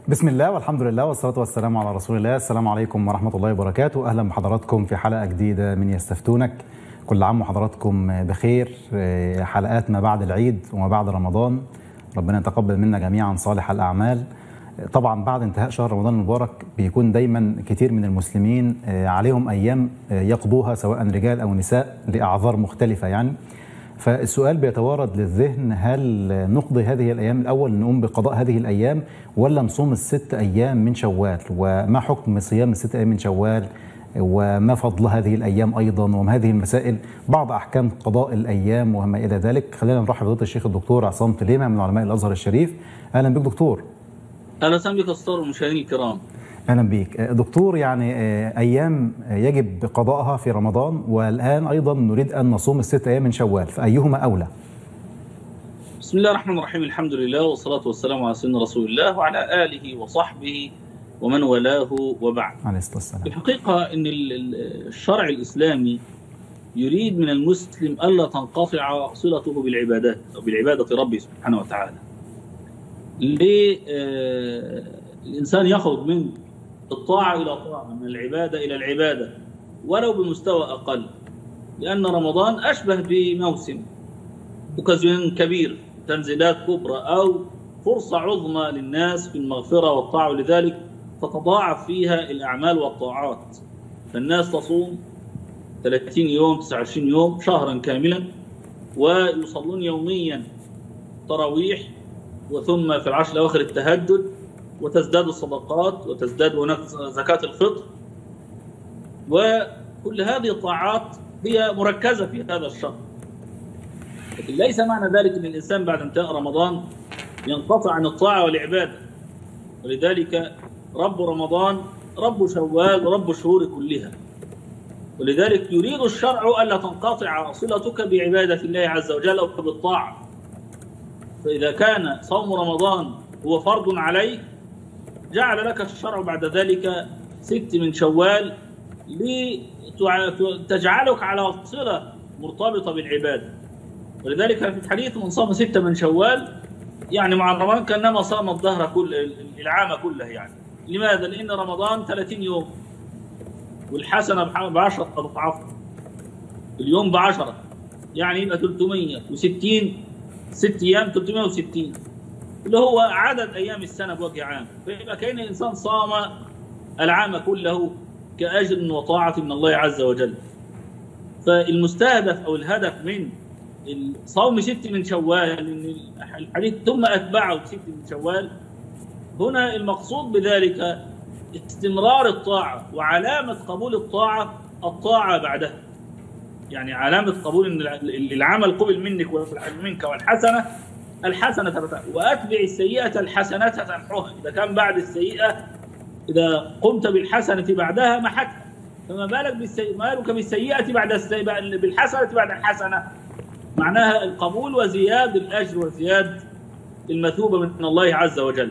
بسم الله والحمد لله والصلاة والسلام على رسول الله السلام عليكم ورحمة الله وبركاته أهلا بحضراتكم في حلقة جديدة من يستفتونك كل عام وحضراتكم بخير حلقات ما بعد العيد وما بعد رمضان ربنا يتقبل منا جميعا صالح الأعمال طبعا بعد انتهاء شهر رمضان المبارك بيكون دايما كتير من المسلمين عليهم أيام يقضوها سواء رجال أو نساء لأعذار مختلفة يعني فالسؤال بيتوارد للذهن هل نقضي هذه الايام الاول نقوم بقضاء هذه الايام ولا نصوم الست ايام من شوال وما حكم صيام الست ايام من شوال وما فضل هذه الايام ايضا وما هذه المسائل بعض احكام قضاء الايام وما الى ذلك خلينا نرحب بفضيله الشيخ الدكتور عصام تليمه من علماء الازهر الشريف اهلا بك دكتور اهلا وسهلا بك استاذ المشاهدين الكرام اهلا بيك دكتور يعني ايام يجب قضاءها في رمضان والان ايضا نريد ان نصوم الست ايام من شوال فايهما اولى بسم الله الرحمن الرحيم الحمد لله والصلاه والسلام على سيدنا رسول الله وعلى اله وصحبه ومن والاه وبعد عليه الصلاه والسلام الحقيقه ان الشرع الاسلامي يريد من المسلم الا تنقطع صلته بالعبادات او بعباده ربه سبحانه وتعالى ليه الانسان يخرج من الطاعة إلى طاعة من العبادة إلى العبادة ولو بمستوى أقل لأن رمضان أشبه بموسم أوكازيون كبير تنزيلات كبرى أو فرصة عظمى للناس في المغفرة والطاعة ولذلك تتضاعف فيها الأعمال والطاعات فالناس تصوم 30 يوم 29 يوم شهرا كاملا ويصلون يوميا تراويح وثم في العشر الأواخر التهجد وتزداد الصدقات وتزداد هناك زكاة الفطر وكل هذه الطاعات هي مركزة في هذا الشهر لكن ليس معنى ذلك أن الإنسان بعد انتهاء رمضان ينقطع عن الطاعة والعبادة ولذلك رب رمضان رب شوال ورب الشهور كلها ولذلك يريد الشرع ألا تنقطع صلتك بعبادة الله عز وجل أو بالطاعة فإذا كان صوم رمضان هو فرض عليك جعل لك الشرع بعد ذلك ست من شوال لتجعلك على صلة مرتبطة بالعبادة ولذلك في الحديث من صام ستة من شوال يعني مع رمضان كانما صام الدهر كل العام كله يعني لماذا؟ لأن رمضان 30 يوم والحسنة بعشرة أضعاف اليوم بعشرة يعني يبقى 360 ست أيام 360 اللي هو عدد ايام السنه بوجه عام فيبقى كان الانسان صام العام كله كاجر وطاعه من الله عز وجل فالمستهدف او الهدف من صوم ست من شوال الحديث ثم اتبعه ست من شوال هنا المقصود بذلك استمرار الطاعه وعلامه قبول الطاعه الطاعه بعدها يعني علامه قبول ان العمل قبل منك منك والحسنه الحسنة تبتع وأتبع السيئة الحسنة تمحوها إذا كان بعد السيئة إذا قمت بالحسنة بعدها محتها فما بالك بالسيئة ما بالك بالسيئة بعد السيئة بالحسنة بعد الحسنة معناها القبول وزياد الأجر وزياد المثوبة من الله عز وجل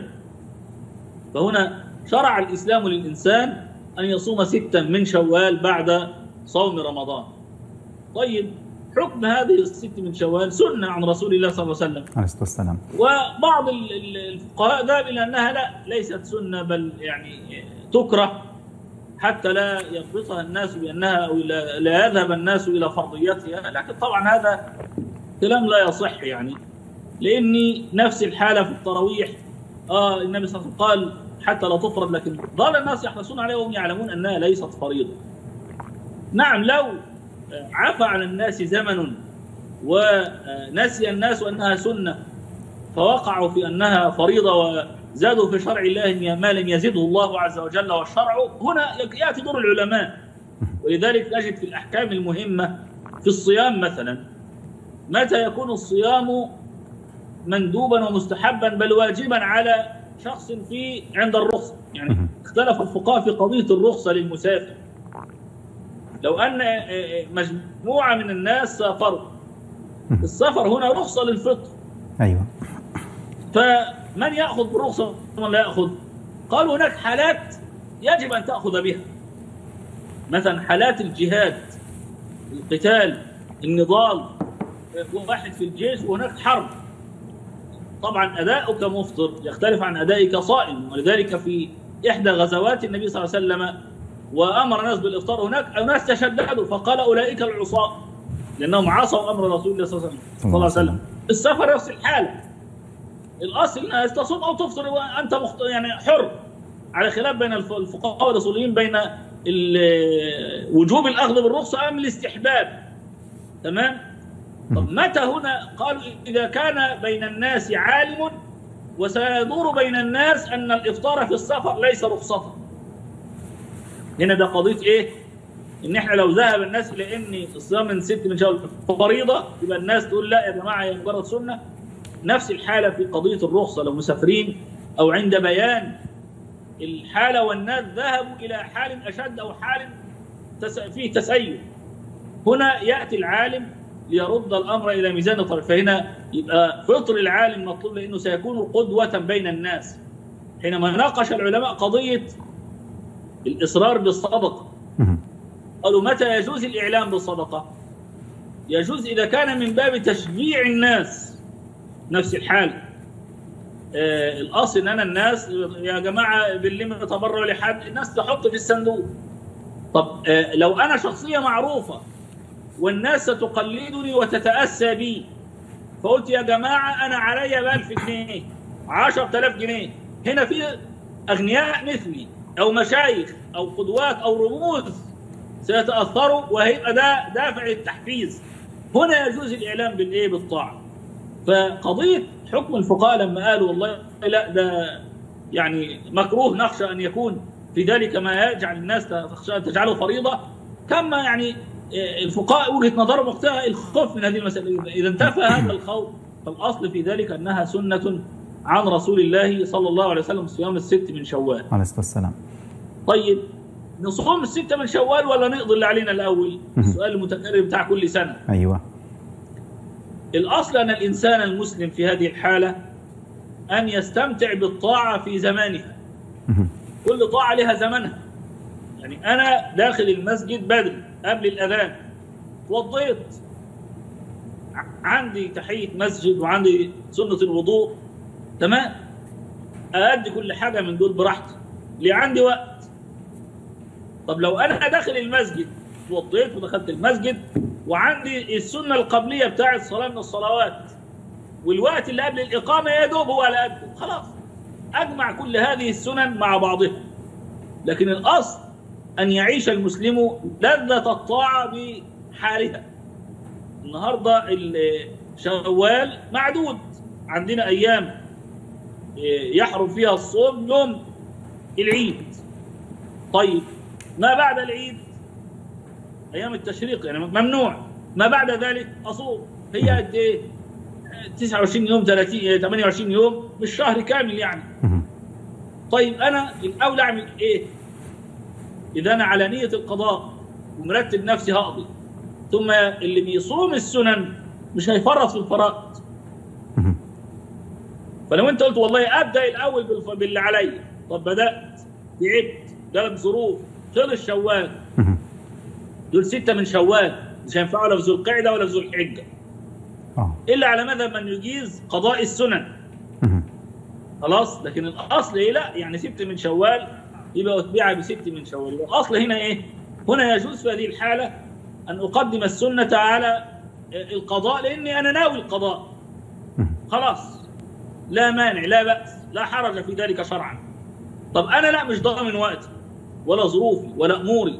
فهنا شرع الإسلام للإنسان أن يصوم ستا من شوال بعد صوم رمضان طيب حكم هذه الست من شوال سنة عن رسول الله صلى الله عليه وسلم عليه الصلاة والسلام وبعض الفقهاء ذهب إلى أنها لا ليست سنة بل يعني تكره حتى لا يربطها الناس بأنها أو لا يذهب الناس إلى فرضيتها لكن طبعا هذا كلام لا يصح يعني لأني نفس الحالة في التراويح آه النبي صلى الله عليه وسلم قال حتى لا تفرض لكن ظل الناس يحرصون عليها وهم يعلمون أنها ليست فريضة نعم لو عفى على الناس زمن ونسي الناس انها سنه فوقعوا في انها فريضه وزادوا في شرع الله ما لم يزده الله عز وجل والشرع هنا ياتي دور العلماء ولذلك نجد في الاحكام المهمه في الصيام مثلا متى يكون الصيام مندوبا ومستحبا بل واجبا على شخص في عند الرخصه يعني اختلف الفقهاء في قضيه الرخصه للمسافر لو ان مجموعه من الناس سافروا السفر هنا رخصه للفطر ايوه فمن ياخذ بالرخصه ومن لا ياخذ قال هناك حالات يجب ان تاخذ بها مثلا حالات الجهاد القتال النضال واحد في الجيش وهناك حرب طبعا اداؤك مفطر يختلف عن ادائك صائم ولذلك في احدى غزوات النبي صلى الله عليه وسلم وامر الناس بالافطار هناك اناس تشددوا فقال اولئك العصاة لانهم عصوا امر رسول الله صلى الله عليه وسلم صلى الله عليه وسلم السفر نفس الحاله الاصل الناس تصوم او تفطر وانت مخت... يعني حر على خلاف بين الف- الفقهاء والاصوليين بين ال- وجوب الاخذ بالرخصه ام الاستحباب تمام طب متى هنا قالوا اذا كان بين الناس عالم وسيدور بين الناس ان الافطار في السفر ليس رخصه هنا ده قضيه ايه ان احنا لو ذهب الناس الى ان الصيام من ست من شهر فريضه يبقى الناس تقول لا يا جماعه هي مجرد سنه نفس الحاله في قضيه الرخصه لو مسافرين او عند بيان الحاله والناس ذهبوا الى حال اشد او حال تس... فيه تسيب هنا ياتي العالم ليرد الامر الى ميزان الطرف فهنا يبقى فطر العالم مطلوب لانه سيكون قدوه بين الناس حينما ناقش العلماء قضيه الاصرار بالصدقه مهم. قالوا متى يجوز الاعلام بالصدقه يجوز اذا كان من باب تشجيع الناس نفس الحال آه الاصل ان انا الناس يا جماعه باللم تبرع لحد الناس تحط في الصندوق طب آه لو انا شخصيه معروفه والناس ستقلدني وتتاسى بي فقلت يا جماعه انا عليا ب 1000 جنيه 10000 جنيه هنا في اغنياء مثلي او مشايخ او قدوات او رموز سيتاثروا وهيبقى ده دافع للتحفيز هنا يجوز الاعلام بالايه بالطاعه فقضيه حكم الفقهاء لما قالوا والله لا ده يعني مكروه نخشى ان يكون في ذلك ما يجعل الناس تخشى تجعله فريضه كما يعني الفقهاء وجهه نظرهم وقتها الخوف من هذه المساله اذا انتفى هذا الخوف فالاصل في ذلك انها سنه عن رسول الله صلى الله عليه وسلم صيام الست من شوال عليه الصلاه والسلام طيب نصوم الستة من شوال ولا نقضي اللي علينا الأول؟ السؤال المتكرر بتاع كل سنة. ايوه الأصل أن الإنسان المسلم في هذه الحالة أن يستمتع بالطاعة في زمانها. مهم. كل طاعة لها زمنها. يعني أنا داخل المسجد بدري قبل الأذان توضيت ع- عندي تحية مسجد وعندي سنة الوضوء تمام أأدي كل حاجة من دول براحتي ليه عندي وقت طب لو انا داخل المسجد وضيت ودخلت المسجد وعندي السنه القبليه بتاعه صلاه من الصلوات والوقت اللي قبل الاقامه يا دوب هو على قده خلاص اجمع كل هذه السنن مع بعضها لكن الاصل ان يعيش المسلم لذه الطاعه بحالها النهارده ال- شوال معدود عندنا ايام يحرم فيها الصوم يوم العيد طيب ما بعد العيد ايام التشريق يعني ممنوع ما بعد ذلك اصوم هي قد ايه 29 يوم 30 28 يوم مش شهر كامل يعني مهم. طيب انا الاولى اعمل ايه اذا انا على نيه القضاء ومرتب نفسي هقضي ثم اللي بيصوم السنن مش هيفرط في الفرائض مهم. فلو انت قلت والله ابدا الاول بالف- باللي عليا طب بدات تعبت جالك ظروف خلص شوال مهم. دول ستة من شوال مش هينفعوا لا في ذو القعدة ولا في ذو الحجة اه إلا على مذهب من يجيز قضاء السنن مهم. خلاص لكن الأصل إيه لا يعني ست من شوال يبقى أتبع بست من شوال يبقى الأصل هنا إيه هنا يجوز في هذه الحالة أن أقدم السنة على القضاء لأني أنا ناوي القضاء مهم. خلاص لا مانع لا بأس لا حرج في ذلك شرعا طب أنا لا مش ضامن وقتي ولا ظروفي ولا أموري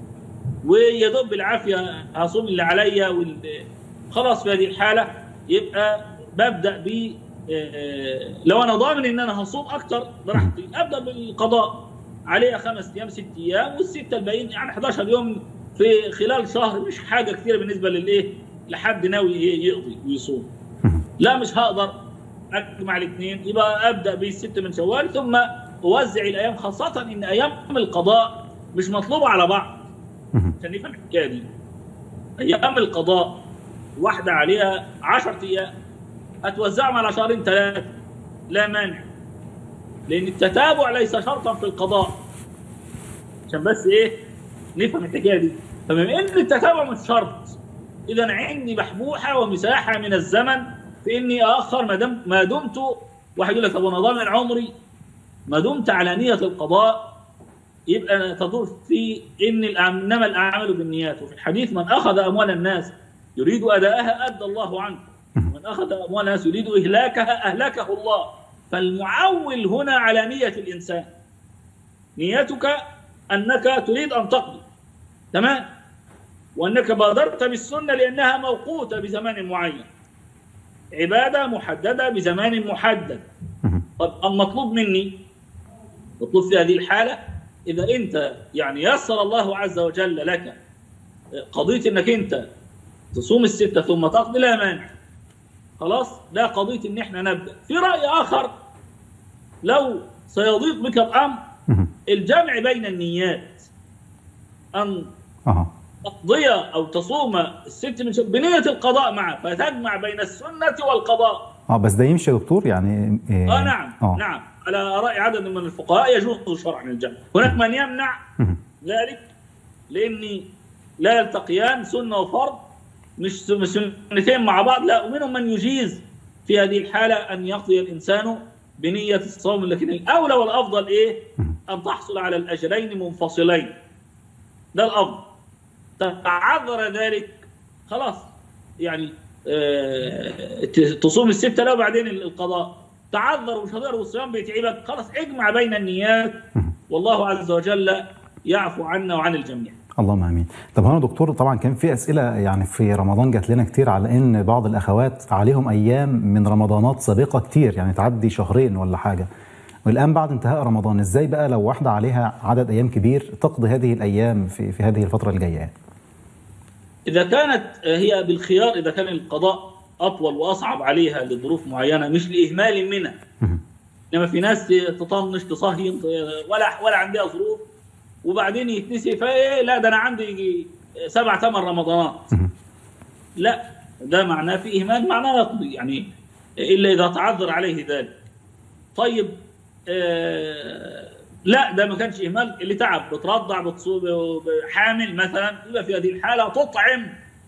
ويا دوب بالعافيه هصوم اللي عليا وال... خلاص في هذه الحاله يبقى ببدا ب آه، لو انا ضامن ان انا هصوم اكتر براحتي ابدا بالقضاء عليها خمس ايام ست ايام والسته الباقيين يعني 11 يوم في خلال شهر مش حاجه كثيره بالنسبه للايه لحد ناوي إيه يقضي ويصوم مهم. لا مش هقدر اجمع الاثنين يبقى ابدا بالست من شوال ثم اوزع الايام خاصه ان ايام القضاء مش مطلوبه على بعض مهم. عشان نفهم الحكايه دي ايام القضاء واحده عليها 10 ايام هتوزعهم على شهرين ثلاثه لا مانع لان التتابع ليس شرطا في القضاء عشان بس ايه نفهم الحكايه دي فبما ان التتابع مش شرط اذا عندي محبوحه ومساحه من الزمن في اني اخر ما دمت ما دمت واحد يقول لك طب انا ضامن عمري ما دمت على نيه القضاء يبقى تدور في ان الأعم- انما الاعمال بالنيات وفي الحديث من اخذ اموال الناس يريد اداءها ادى الله عنه من اخذ اموال الناس يريد اهلاكها اهلكه الله فالمعول هنا على نيه الانسان نيتك انك تريد ان تقضي تمام وانك بادرت بالسنه لانها موقوته بزمان معين عباده محدده بزمان محدد مهم. طب المطلوب مني مطلوب في هذه الحاله اذا انت يعني يسر الله عز وجل لك قضيه انك انت تصوم السته ثم تقضي لا مانع خلاص ده قضيه ان احنا نبدا في راي اخر لو سيضيق بك الامر مهم. الجمع بين النيات ان اها تقضي او تصوم الست من شوال بنيه القضاء معه فتجمع بين السنه والقضاء اه بس ده يمشي يا دكتور يعني إيه اه نعم اه نعم على راي عدد من الفقهاء يجوز شرعا الجمع هناك من يمنع مهم. ذلك لاني لا يلتقيان سنه وفرض مش مش سنتين مع بعض لا ومنهم من يجيز في هذه الحاله ان يقضي الانسان بنيه الصوم لكن الاولى والافضل ايه؟ ان تحصل على الاجرين منفصلين ده الافضل تعذر ذلك خلاص يعني آه، ت- تصوم الستة لا وبعدين القضاء تعذر ومش هتقدر والصيام بيتعبك خلاص اجمع بين النيات والله عز وجل يعفو عنا وعن الجميع اللهم امين طب هنا دكتور طبعا كان في اسئله يعني في رمضان جات لنا كتير على ان بعض الاخوات عليهم ايام من رمضانات سابقه كتير يعني تعدي شهرين ولا حاجه والان بعد انتهاء رمضان ازاي بقى لو واحده عليها عدد ايام كبير تقضي هذه الايام في في هذه الفتره الجايه يعني إذا كانت هي بالخيار إذا كان القضاء أطول وأصعب عليها لظروف معينة مش لإهمال منها مهم. إنما في ناس تطنش تصهين ولا ولا عندها ظروف وبعدين يتنسي فإيه لا ده أنا عندي يجي سبع ثمان رمضانات مهم. لا ده معناه في إهمال معناه يقضي يعني إلا إذا تعذر عليه ذلك طيب آه لا ده ما كانش إهمال اللي تعب بترضع بتصوب حامل مثلا يبقى في هذه الحالة تطعم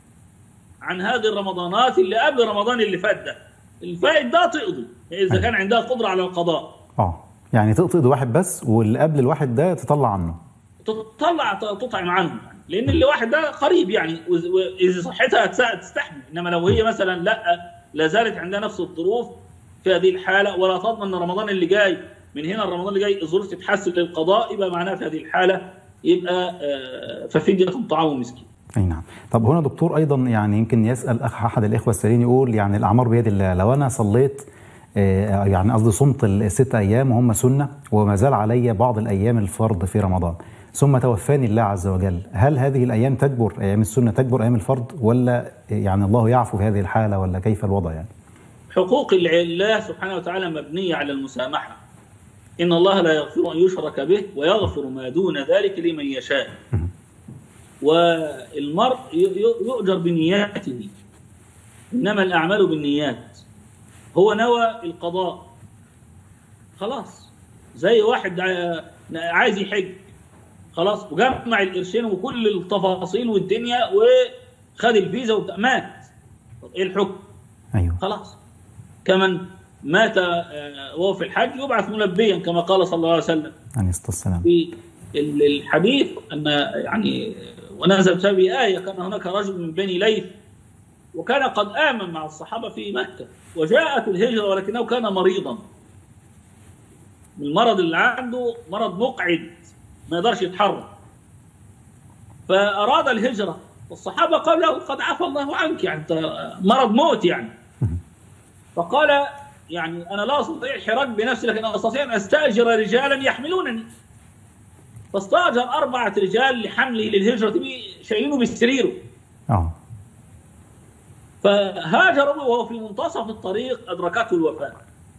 عن هذه الرمضانات اللي قبل رمضان اللي فات ده الفائت ده تقضي إذا كان عندها قدرة على القضاء اه يعني تقضي واحد بس واللي قبل الواحد ده تطلع عنه تطلع تطعم عنه لان اللي واحد ده قريب يعني وإذ- واذا صحتها تس- تستحمل انما لو هي مثلا لا لا زالت عندها نفس الظروف في هذه الحاله ولا تضمن ان رمضان اللي جاي من هنا رمضان اللي جاي الظروف تتحسن للقضاء يبقى معناها في هذه الحاله يبقى آه، ففديه طعام مسكين اي نعم طب هنا دكتور ايضا يعني يمكن يسال اخ احد الاخوه السائلين يقول يعني الاعمار بيد الله لو انا صليت آه، يعني قصدي صمت الست ايام وهم سنه وما زال علي بعض الايام الفرض في رمضان ثم توفاني الله عز وجل هل هذه الايام تجبر ايام السنه تجبر ايام الفرض ولا يعني الله يعفو في هذه الحاله ولا كيف الوضع يعني حقوق الله سبحانه وتعالى مبنيه على المسامحه ان الله لا يغفر ان يشرك به ويغفر ما دون ذلك لمن يشاء والمرء ي- ي- يؤجر بنياته انما الاعمال بالنيات هو نوى القضاء خلاص زي واحد ع- عايز يحج خلاص وجمع القرشين وكل التفاصيل والدنيا وخد الفيزا وبتاع مات طب ايه الحكم؟ ايوه خلاص كمن مات آه، وهو في الحج يبعث ملبيا كما قال صلى الله عليه وسلم عليه الصلاه والسلام في ال- الحديث ان يعني ونزل بسببه ايه كان هناك رجل من بني ليث وكان قد امن مع الصحابه في مكه وجاءت الهجره ولكنه كان مريضا المرض اللي عنده مرض مقعد ما يقدرش يتحرك فاراد الهجره والصحابه قالوا له قد عفى الله عنك يعني انت مرض موت يعني فقال يعني انا لا استطيع الحراك بنفسي لكن استطيع ان استاجر رجالا يحملونني فاستاجر اربعه رجال لحمله للهجره به شايلينه بسريره اه فهاجر به وهو في منتصف الطريق ادركته الوفاه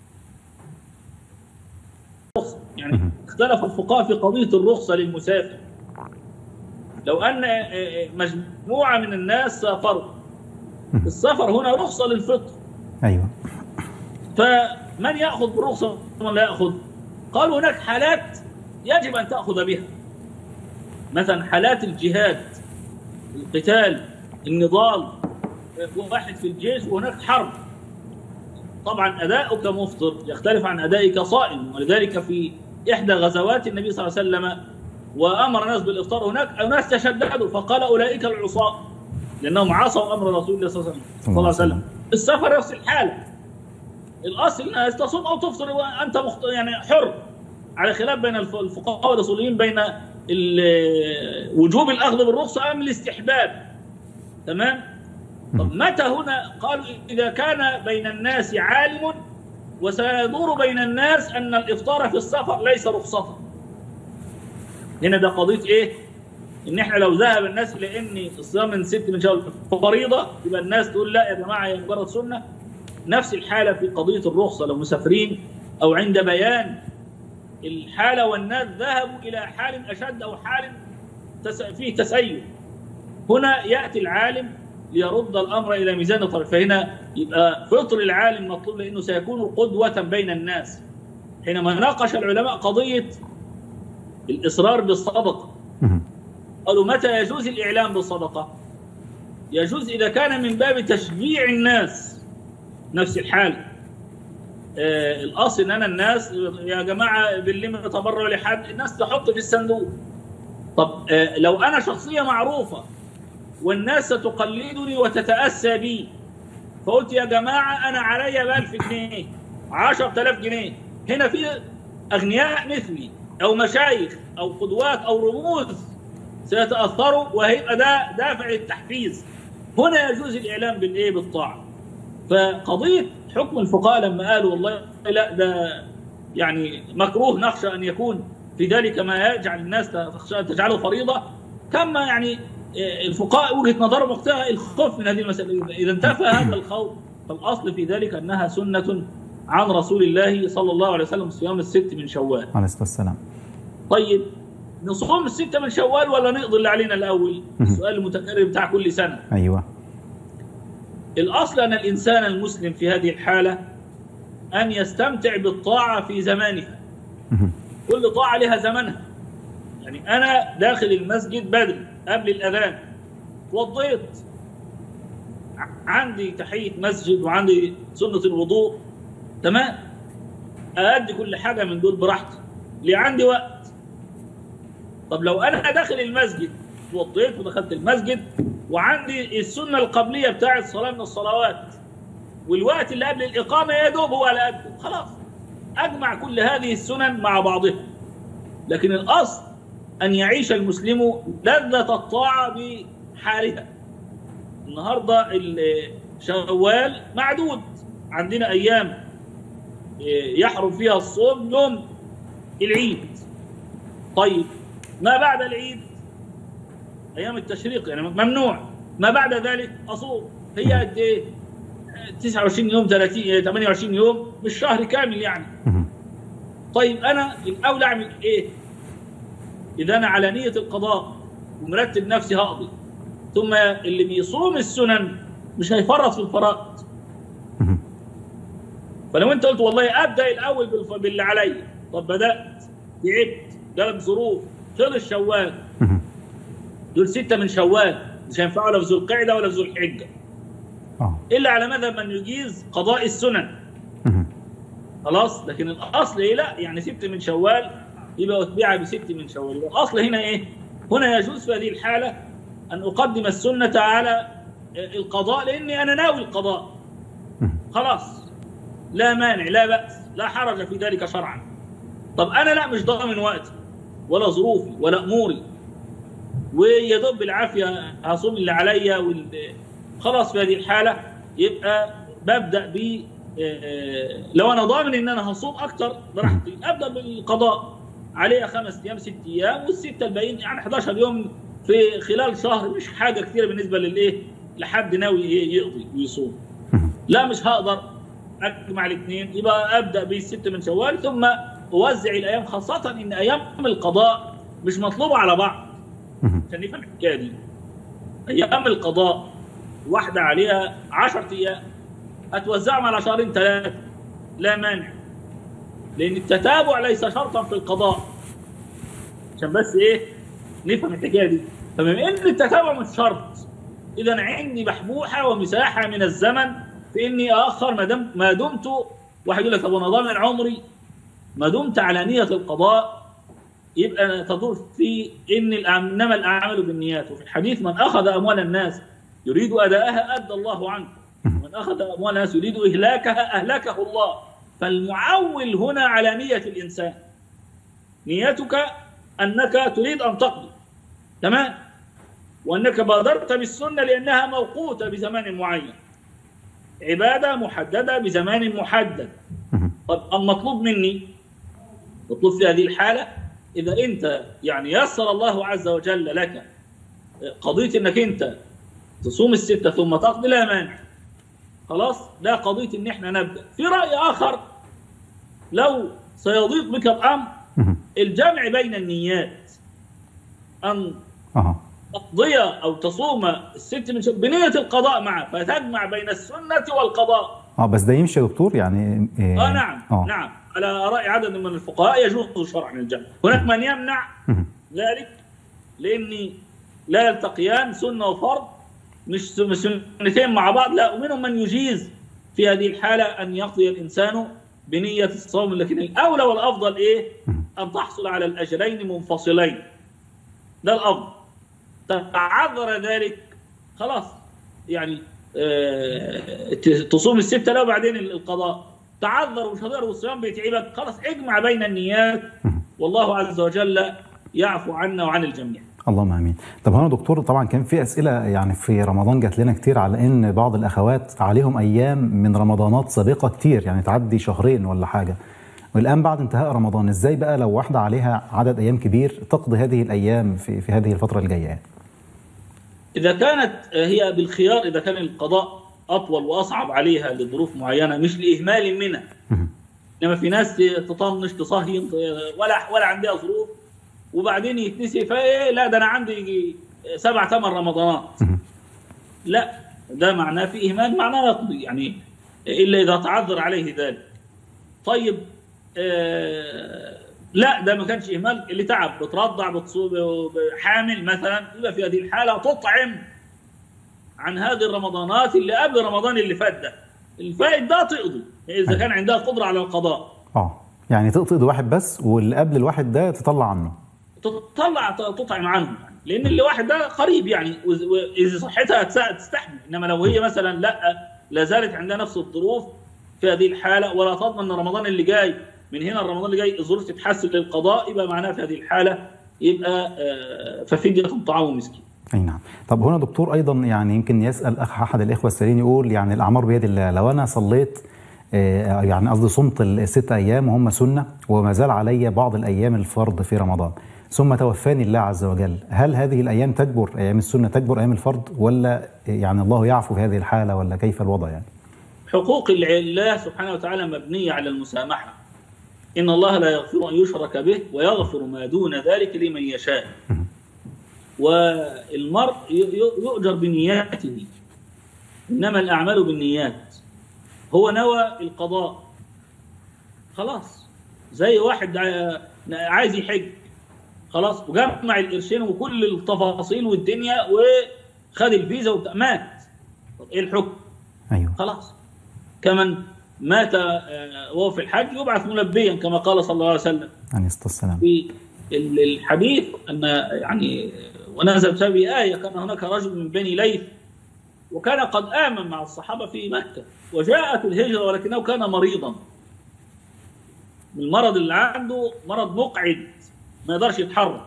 يعني اختلف الفقهاء في قضيه الرخصه للمسافر لو ان مجموعه من الناس سافروا السفر هنا رخصه للفطر ايوه فمن ياخذ بالرخصه ومن لا ياخذ؟ قالوا هناك حالات يجب ان تاخذ بها مثلا حالات الجهاد القتال النضال واحد في الجيش وهناك حرب طبعا اداؤك مفطر يختلف عن ادائك صائم ولذلك في احدى غزوات النبي صلى الله عليه وسلم وامر الناس بالافطار هناك اناس تشددوا فقال اولئك العصاة لانهم عصوا امر رسول الله صلى الله عليه وسلم السفر نفس الحاله الاصل انها تصوم او تفطر وانت مخت... يعني حر على خلاف بين الفقهاء والاصوليين بين وجوب الاخذ بالرخصه ام الاستحباب تمام طب متى هنا قالوا اذا كان بين الناس عالم وسيدور بين الناس ان الافطار في السفر ليس رخصه هنا ده قضيه ايه ان احنا لو ذهب الناس الى ان الصيام من ست من شهر فريضه يبقى الناس تقول لا يا جماعه هي مجرد سنه نفس الحاله في قضيه الرخصه لو مسافرين او عند بيان الحاله والناس ذهبوا الى حال اشد او حال فيه تسيب هنا ياتي العالم ليرد الامر الى ميزان الطرف فهنا يبقى فطر العالم مطلوب لانه سيكون قدوه بين الناس حينما ناقش العلماء قضيه الاصرار بالصدقه قالوا متى يجوز الاعلام بالصدقه يجوز اذا كان من باب تشجيع الناس نفس الحال آه الاصل ان انا الناس يا جماعه باللم تبرع لحد الناس تحط في الصندوق طب آه لو انا شخصيه معروفه والناس ستقلدني وتتاسى بي فقلت يا جماعه انا عليا ب 1000 جنيه 10000 جنيه هنا في اغنياء مثلي او مشايخ او قدوات او رموز سيتاثروا وهيبقى ده دافع للتحفيز هنا يجوز الاعلام بالايه بالطاعه فقضيه حكم الفقهاء لما قالوا والله لا ده يعني مكروه نخشى ان يكون في ذلك ما يجعل الناس تخشى تجعله فريضه كما يعني الفقهاء وجهه نظرهم وقتها الخوف من هذه المساله اذا انتفى هذا الخوف فالاصل في ذلك انها سنه عن رسول الله صلى الله عليه وسلم صيام الست من شوال عليه الصلاه والسلام طيب نصوم الستة من شوال ولا نقضي اللي علينا الأول؟ السؤال المتكرر بتاع كل سنة. أيوه. الأصل أن الإنسان المسلم في هذه الحالة أن يستمتع بالطاعة في زمانها. كل طاعة لها زمنها. يعني أنا داخل المسجد بدري قبل الأذان توضيت عندي تحية مسجد وعندي سنة الوضوء تمام أأدي كل حاجة من دول براحتي ليه عندي وقت طب لو انا داخل المسجد وضيت ودخلت المسجد وعندي السنه القبليه بتاعه الصلاه من الصلوات والوقت اللي قبل الاقامه يا دوب هو على قده خلاص اجمع كل هذه السنن مع بعضها لكن الاصل ان يعيش المسلم لذه الطاعه بحالها النهارده شوال معدود عندنا ايام يحرم فيها الصوم يوم العيد طيب ما بعد العيد ايام التشريق يعني ممنوع ما بعد ذلك اصوم هي قد ايه 29 يوم 30 28 يوم مش شهر كامل يعني طيب انا الاولى اعمل ايه اذا انا على نيه القضاء ومرتب نفسي هقضي ثم اللي بيصوم السنن مش هيفرط في الفرائض فلو انت قلت والله ابدا الاول باللي عليا طب بدات تعبت جالك ظروف خلص شوال دول ستة من شوال مش هينفعوا لا في ذو القعدة ولا في ذو الحجة إلا على مذهب من يجيز قضاء السنن خلاص لكن الأصل إيه لا يعني ست من شوال يبقى أتبعها بست من شوال يبقى الأصل هنا إيه هنا يجوز في هذه الحالة أن أقدم السنة على القضاء لأني أنا ناوي القضاء خلاص لا مانع لا بأس لا حرج في ذلك شرعا طب أنا لا مش ضامن وقتي ولا ظروفي ولا اموري ويا دوب بالعافيه هصوم اللي عليا وال... خلاص في هذه الحاله يبقى ببدا ب لو انا ضامن ان انا هصوم اكتر براحتي ابدا بالقضاء عليها خمس ايام ست ايام والسته الباقيين يعني 11 يوم في خلال شهر مش حاجه كثيره بالنسبه للايه لحد ناوي يقضي ويصوم لا مش هقدر اجمع الاثنين يبقى ابدا بالست من شوال ثم اوزع الايام خاصه ان ايام القضاء مش مطلوبه على بعض عشان نفهم الحكايه دي ايام القضاء واحده عليها 10 ايام هتوزعهم على شهرين ثلاثه لا مانع لان التتابع ليس شرطا في القضاء عشان بس ايه نفهم الحكايه دي فبما ان التتابع مش شرط اذا عندي محبوحه ومساحه من الزمن في اني اخر ما دمت ما دمت واحد يقول لك طب انا ضامن عمري ما دمت على نيه القضاء يبقى تدور في ان الأعم- انما الاعمال بالنيات وفي الحديث من اخذ اموال الناس يريد اداءها ادى الله عنه من اخذ اموال الناس يريد اهلاكها اهلكه الله فالمعول هنا على نيه الانسان نيتك انك تريد ان تقضي تمام وانك بادرت بالسنه لانها موقوته بزمان معين عباده محدده بزمان محدد مهم. طب المطلوب مني مطلوب في هذه الحاله اذا انت يعني يسر الله عز وجل لك قضيه انك انت تصوم السته ثم تقضي لا مانع خلاص ده قضيه ان احنا نبدا في راي اخر لو سيضيق بك الامر مهم. الجمع بين النيات ان اها تقضي او تصوم الست من شوال بنيه القضاء معه فتجمع بين السنه والقضاء اه بس ده يمشي يا دكتور يعني إيه اه نعم اه نعم على راي عدد من الفقهاء يجوز شرعا الجمع هناك من يمنع مهم. ذلك لاني لا يلتقيان سنه وفرض مش مش سنتين مع بعض لا ومنهم من يجيز في هذه الحاله ان يقضي الانسان بنيه الصوم لكن الاولى والافضل ايه؟ مهم. ان تحصل على الاجلين منفصلين ده الافضل تعذر ذلك خلاص يعني آه، ت- تصوم الستة لا وبعدين القضاء تعذر ومش هتقدر والصيام بيتعبك خلاص اجمع بين النيات مهم. والله عز وجل يعفو عنا وعن الجميع اللهم امين طب هنا دكتور طبعا كان في اسئله يعني في رمضان جات لنا كتير على ان بعض الاخوات عليهم ايام من رمضانات سابقه كتير يعني تعدي شهرين ولا حاجه والان بعد انتهاء رمضان ازاي بقى لو واحده عليها عدد ايام كبير تقضي هذه الايام في في هذه الفتره الجايه يعني إذا كانت هي بالخيار إذا كان القضاء أطول وأصعب عليها لظروف معينة مش لإهمال منها مهم. إنما في ناس تطنش تصهين ولا ولا عندها ظروف وبعدين يتنسي فإيه لا ده أنا عندي يجي سبع ثمان رمضانات مهم. لا ده معناه في إهمال معناه يقضي يعني إلا إذا تعذر عليه ذلك طيب آه لا ده ما كانش إهمال اللي تعب بترضع بتصوم حامل مثلا يبقى في هذه الحالة تطعم عن هذه الرمضانات اللي قبل رمضان اللي فات ده الفائت ده تقضي إذا كان عندها قدرة على القضاء اه يعني تقضي واحد بس واللي قبل الواحد ده تطلع عنه تطلع تطعم عنه يعني. لان اللي واحد ده قريب يعني وإذ- واذا صحتها تسا- تستحمل انما لو هي مثلا لا لا زالت عندها نفس الظروف في هذه الحاله ولا تضمن ان رمضان اللي جاي من هنا رمضان اللي جاي الظروف تتحسن للقضاء يبقى معناها في هذه الحاله يبقى آه، ففديه طعام مسكين. اي نعم طب هنا دكتور ايضا يعني يمكن يسال اخ احد الاخوه السائلين يقول يعني الاعمار بيد الله لو انا صليت آه، يعني قصدي صمت الست ايام وهم سنه وما زال علي بعض الايام الفرض في رمضان ثم توفاني الله عز وجل هل هذه الايام تجبر ايام السنه تجبر ايام الفرض ولا يعني الله يعفو في هذه الحاله ولا كيف الوضع يعني حقوق الله سبحانه وتعالى مبنيه على المسامحه. ان الله لا يغفر ان يشرك به ويغفر ما دون ذلك لمن يشاء. والمرء ي- ي- يؤجر بنياته انما الاعمال بالنيات هو نوى القضاء خلاص زي واحد ع- عايز يحج خلاص وجمع القرشين وكل التفاصيل والدنيا وخد الفيزا وبتاع مات طب ايه الحكم؟ ايوه خلاص كمن مات آه، وهو في الحج يبعث ملبيا كما قال صلى الله عليه وسلم عليه الصلاه والسلام في ال- الحديث ان يعني ونزل بسببه ايه كان هناك رجل من بني ليث وكان قد امن مع الصحابه في مكه وجاءت الهجره ولكنه كان مريضا المرض اللي عنده مرض مقعد ما يقدرش يتحرك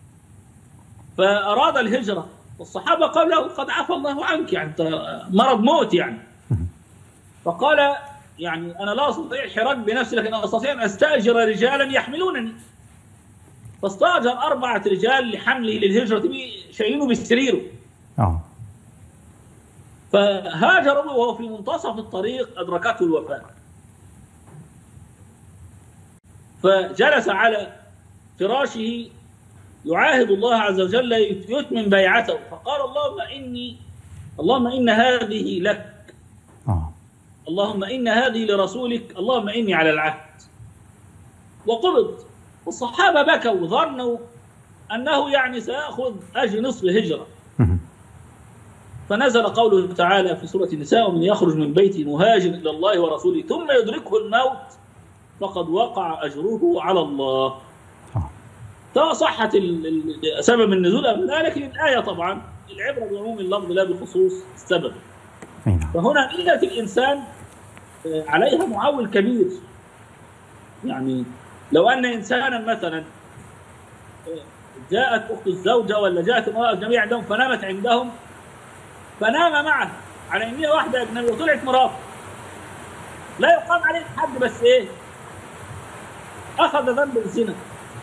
فاراد الهجره والصحابه قالوا له قد عفى الله عنك يعني انت مرض موت يعني فقال يعني انا لا استطيع الحراك بنفسي لكن استطيع ان استاجر رجالا يحملونني فاستاجر اربعه رجال لحمله للهجره بي- شايلينه بسريره اه فهاجر به وهو في منتصف الطريق ادركته الوفاه فجلس على فراشه يعاهد الله عز وجل يتمم بيعته فقال اللهم اني اللهم ان هذه لك اه اللهم إن هذه لرسولك اللهم إني على العهد وقبض والصحابة بكوا وظنوا أنه يعني سيأخذ أجر نصف هجرة مهم. فنزل قوله تعالى في سورة النساء ومن يخرج من بيته مهاجر إلى الله ورسوله ثم يدركه الموت فقد وقع أجره على الله سواء صحت ال- ال- سبب النزول أم لا لكن الآية طبعا العبرة بعموم اللفظ لا بخصوص السبب أي نعم فهنا نية الإنسان آه، عليها معول كبير يعني لو أن إنسانا مثلا آه، جاءت أخت الزوجة ولا جاءت امرأة أجنبية عندهم فنامت عندهم فنام معها على إن هي واحدة أجنبية وطلعت مراته لا يقام عليه حد بس إيه أخذ ذنب الزنا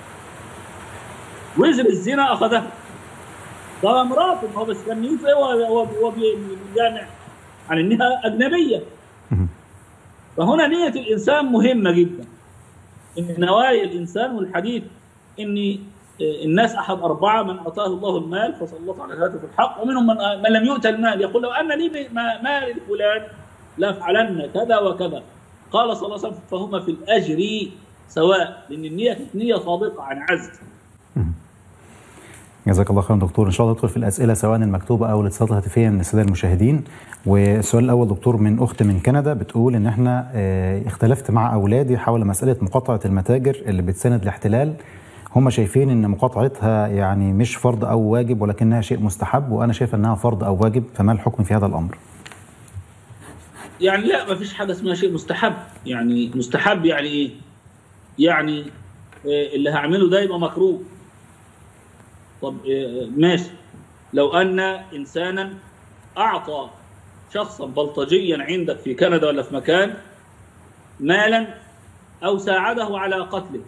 وزر الزنا أخذه ده مراته ما هو بس كان نيته إيه هو هو هو بيجامع على إنها أجنبية مهم. فهنا نية الإنسان مهمة جدا إن نوايا الإنسان والحديث إن الناس أحد أربعة من أعطاه الله المال فسلط على ذاته في الحق ومنهم من, من لم يؤت المال يقول لو أن لي ما- مال فلان لأفعلن كذا وكذا قال صلى الله عليه وسلم فهما في الأجر سواء لأن النية كانت نية صادقة عن عزم جزاك الله خيرا دكتور ان شاء الله ندخل في الاسئله سواء المكتوبه او الاتصالات الهاتفيه من الساده المشاهدين والسؤال الاول دكتور من اخت من كندا بتقول ان احنا آه، اختلفت مع اولادي حول مساله مقاطعه المتاجر اللي بتساند الاحتلال هم شايفين ان مقاطعتها يعني مش فرض او واجب ولكنها شيء مستحب وانا شايف انها فرض او واجب فما الحكم في هذا الامر؟ يعني لا ما فيش حاجه اسمها شيء مستحب يعني مستحب يعني ايه يعني آه، اللي هعمله ده يبقى مكروه طب آه، ماشي لو ان انسانا اعطى شخصا بلطجيا عندك في كندا ولا في مكان مالا او ساعده على قتله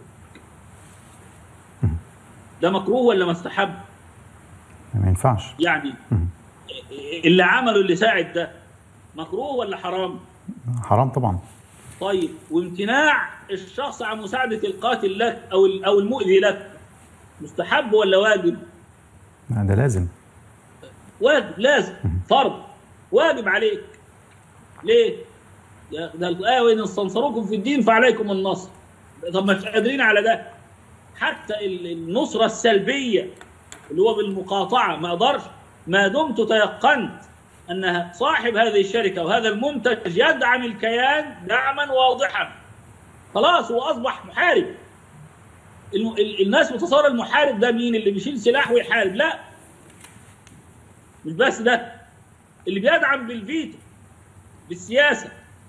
ده مكروه ولا مستحب ما ينفعش يعني مم. اللي عمله اللي ساعد ده مكروه ولا حرام حرام طبعا طيب وامتناع الشخص عن مساعدة القاتل لك أو أو المؤذي لك مستحب ولا واجب؟ ده لازم واجب لازم فرض واجب عليك ليه؟ يا ده الآية وإن استنصروكم في الدين فعليكم النصر طب مش قادرين على ده حتى ال- النصرة السلبية اللي هو بالمقاطعة ما أقدرش ما دمت تيقنت أن صاحب هذه الشركة وهذا المنتج يدعم الكيان دعما واضحا خلاص هو أصبح محارب الم- ال- الناس متصور المحارب ده مين اللي بيشيل سلاح ويحارب لا مش بس ده اللي بيدعم بالفيتو بالسياسه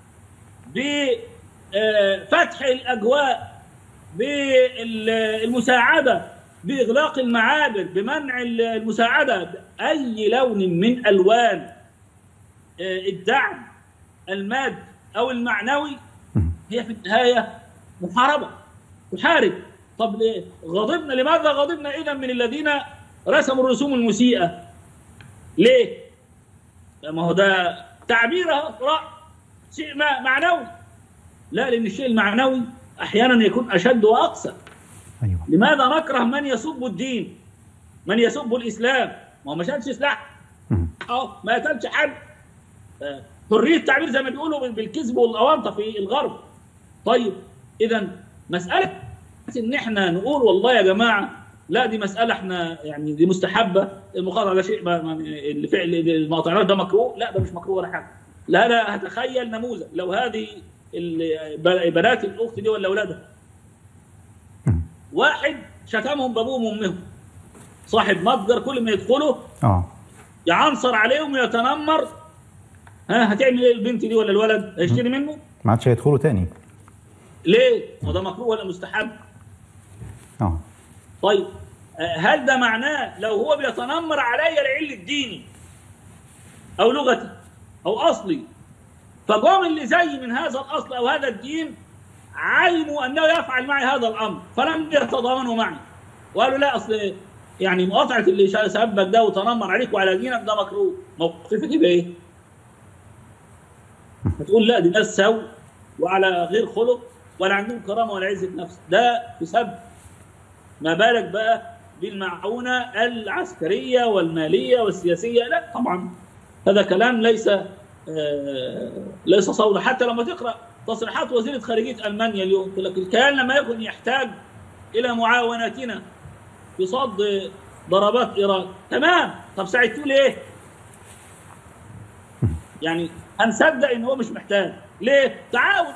بفتح الاجواء بالمساعده باغلاق المعابد بمنع المساعده اي لون من الوان آه، الدعم المادي او المعنوي مم. هي في النهايه محاربه تحارب طب ليه؟ غضبنا لماذا غضبنا اذا من الذين رسموا الرسوم المسيئه ليه؟ ما هو ده تعبير رأي شيء ما- معنوي لا لان الشيء المعنوي احيانا يكون اشد واقسى ايوه لماذا نكره من يسب الدين من يسب الاسلام ما هو ما شالش سلاح مم. اه ما قتلش حد آه، حريه التعبير زي ما بيقولوا بال- بالكذب والاونطه في الغرب طيب اذا مساله ان احنا نقول والله يا جماعه لا دي مساله احنا يعني دي مستحبه المقاطعه ده شيء ما- ما- الفعل المقاطعات ده مكروه لا ده مش مكروه ولا حاجه لا لا هتخيل نموذج لو هذه ال- بنات الاخت دي ولا اولادها مم. واحد شتمهم بابوهم وامهم صاحب متجر كل ما يدخلوا اه يعنصر عليهم ويتنمر ها هتعمل ايه البنت دي ولا الولد هيشتري منه ما عادش هيدخلوا تاني ليه هو ده مكروه ولا مستحب اه طيب آه، هل ده معناه لو هو بيتنمر عليا لعل الديني او لغتي او اصلي فقام اللي زي من هذا الاصل او هذا الدين علموا انه يفعل معي هذا الامر فلم يتضامنوا معي وقالوا لا اصل يعني مقاطعه اللي شا- سبك ده وتنمر عليك وعلى دينك ده مكروه موقفك يبقى ايه؟ هتقول لا دي ناس سوء وعلى غير خلق ولا عندهم كرامه ولا عزه نفس ده في سب ما بالك بقى بالمعونه العسكريه والماليه والسياسيه لا طبعا هذا كلام ليس آه، ليس صولا حتى لما تقرا تصريحات وزيره خارجيه المانيا اليوم تقول لك الكيان لما يكن يحتاج الى معاونتنا في صد ضربات ايران تمام طب ساعدتوا ليه؟ يعني هنصدق ان هو مش محتاج ليه تعاون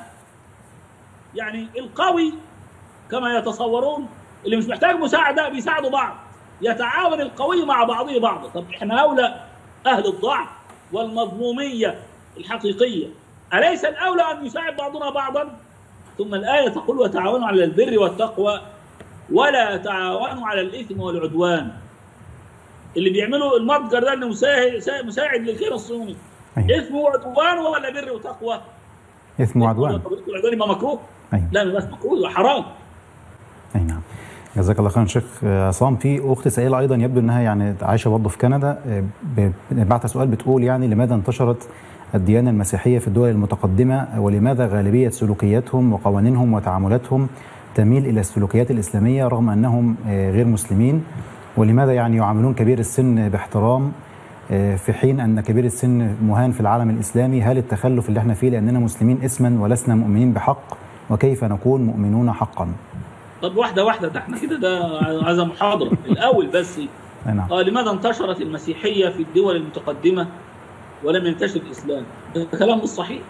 يعني القوي كما يتصورون اللي مش محتاج مساعده بيساعدوا بعض يتعاون القوي مع بعضه بعضا طب احنا اولى اهل الضعف والمظلوميه الحقيقيه اليس الاولى ان يساعد بعضنا بعضا ثم الايه تقول وتعاونوا على البر والتقوى ولا تعاونوا على الاثم والعدوان اللي بيعملوا المتجر ده انه مساعد مساعد للخير الصهيوني أيوة. اثم وعدوان ولا بر وتقوى؟ اثم وعدوان العدوان يبقى مكروه ايوه لا ما يبقاش مكروه يبقى حرام اي نعم جزاك الله خيرا شيخ عصام في اخت سائله ايضا يبدو انها يعني عايشه برضه في كندا ب- بعت سؤال بتقول يعني لماذا انتشرت الديانه المسيحيه في الدول المتقدمه ولماذا غالبيه سلوكياتهم وقوانينهم وتعاملاتهم تميل الى السلوكيات الاسلاميه رغم انهم آه، غير مسلمين ولماذا يعني يعاملون كبير السن باحترام آه، في حين ان كبير السن مهان في العالم الاسلامي هل التخلف اللي احنا فيه لاننا مسلمين اسما ولسنا مؤمنين بحق وكيف نكون مؤمنون حقا طب واحده واحده ده احنا كده ده هذا محاضره الاول بس أي نعم آه لماذا انتشرت المسيحيه في الدول المتقدمه ولم ينتشر الاسلام؟ ده كلام مش صحيح.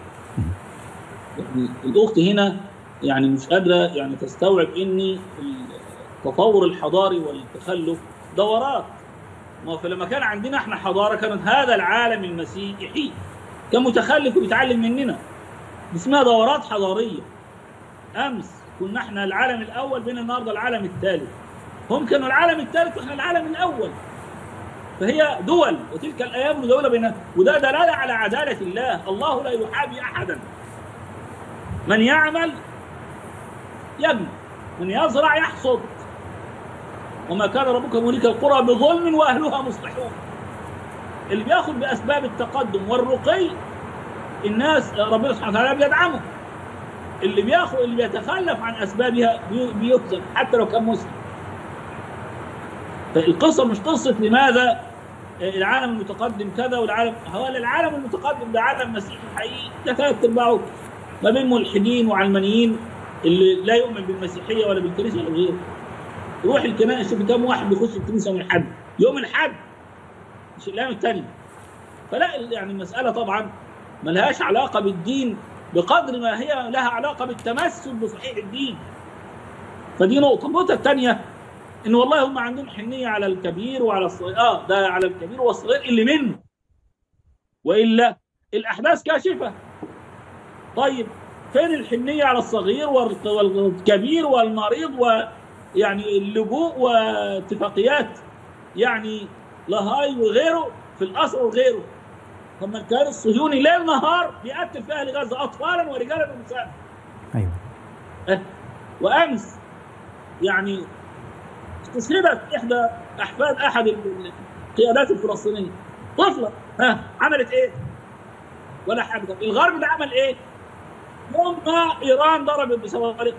يعني الاخت هنا يعني مش قادره يعني تستوعب ان التطور الحضاري والتخلف دورات. ما هو فلما كان عندنا احنا حضاره كانت هذا العالم المسيحي كان متخلف وبيتعلم مننا. اسمها دورات حضاريه. امس كنا احنا العالم الاول بين النهارده العالم الثالث. هم كانوا العالم الثالث واحنا العالم الاول. فهي دول وتلك الايام ندولة بين وده دلاله على عداله الله، الله لا يحابي احدا. من يعمل يبني، من يزرع يحصد. وما كان ربك مهلك القرى بظلم واهلها مصلحون. اللي بياخذ باسباب التقدم والرقي الناس ربنا سبحانه وتعالى بيدعمه. اللي بياخذ اللي بيتخلف عن اسبابها بي- بيهزم حتى لو كان مسلم. فالقصه مش قصه لماذا العالم المتقدم كذا والعالم هو العالم المتقدم ده عالم مسيحي حقيقي ده ثلاث ارباعه ما بين ملحدين وعلمانيين اللي لا يؤمن بالمسيحيه ولا بالكنيسه ولا غيره روح الكنائس شوف كم واحد بيخش الكنيسه يوم الحد يوم الحد مش الايام الثانيه فلا يعني المساله طبعا ما لهاش علاقه بالدين بقدر ما هي لها علاقه بالتمسك بصحيح الدين فدي نقطه النقطه الثانيه ان والله هم عندهم حنيه على الكبير وعلى الصغير اه ده على الكبير والصغير اللي منه والا الاحداث كاشفه طيب فين الحنيه على الصغير والت- والكبير والمريض ويعني اللجوء واتفاقيات يعني لاهاي وغيره في الاسر وغيره طب ما كان الصهيوني ليل نهار بيقتل في اهل غزه اطفالا ورجالا ونساء ايوه أه. وامس يعني استشهدت احدى احفاد احد القيادات الفلسطينيه طفله ها عملت ايه؟ ولا حاجه طب الغرب ده عمل ايه؟ يوم ما ايران ضربت بصواريخ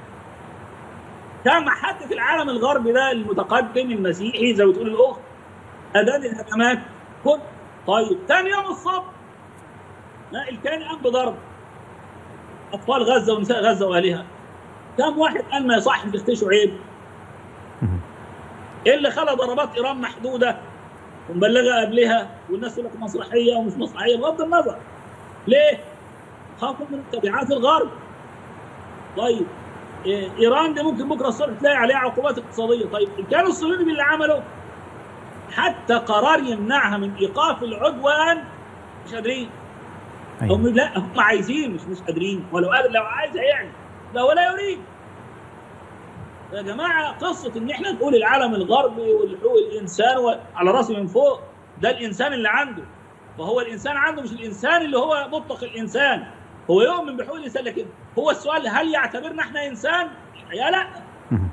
كان حد في العالم الغربي ده المتقدم المسيحي زي ما بتقول الاخت اداه الهجمات كل طيب ثاني يوم الصبح لا الكيان قام بضرب اطفال غزه ونساء غزه واهلها كم واحد قال ما يصح تختشوا عيب مهم. ايه اللي خلى ضربات ايران محدوده ومبلغه قبلها والناس تقول لك مسرحيه ومش مسرحيه بغض النظر ليه؟ خافوا من تبعات الغرب طيب إيه، ايران دي ممكن بكره الصبح تلاقي عليها عقوبات اقتصاديه طيب ان كانوا الصهيوني باللي عمله حتى قرار يمنعها من ايقاف العدوان مش قادرين ايوه هم لا هم عايزين مش مش قادرين ولو قادر لو عايز هيعمل لا ولا يريد يا جماعه قصه ان احنا نقول العالم الغربي والحقوق الانسان و- على راسي من فوق ده الانسان اللي عنده وهو الانسان عنده مش الانسان اللي هو مطلق الانسان هو يؤمن بحقوق الانسان لكن هو السؤال هل يعتبرنا احنا انسان؟ الحقيقه لا مهم.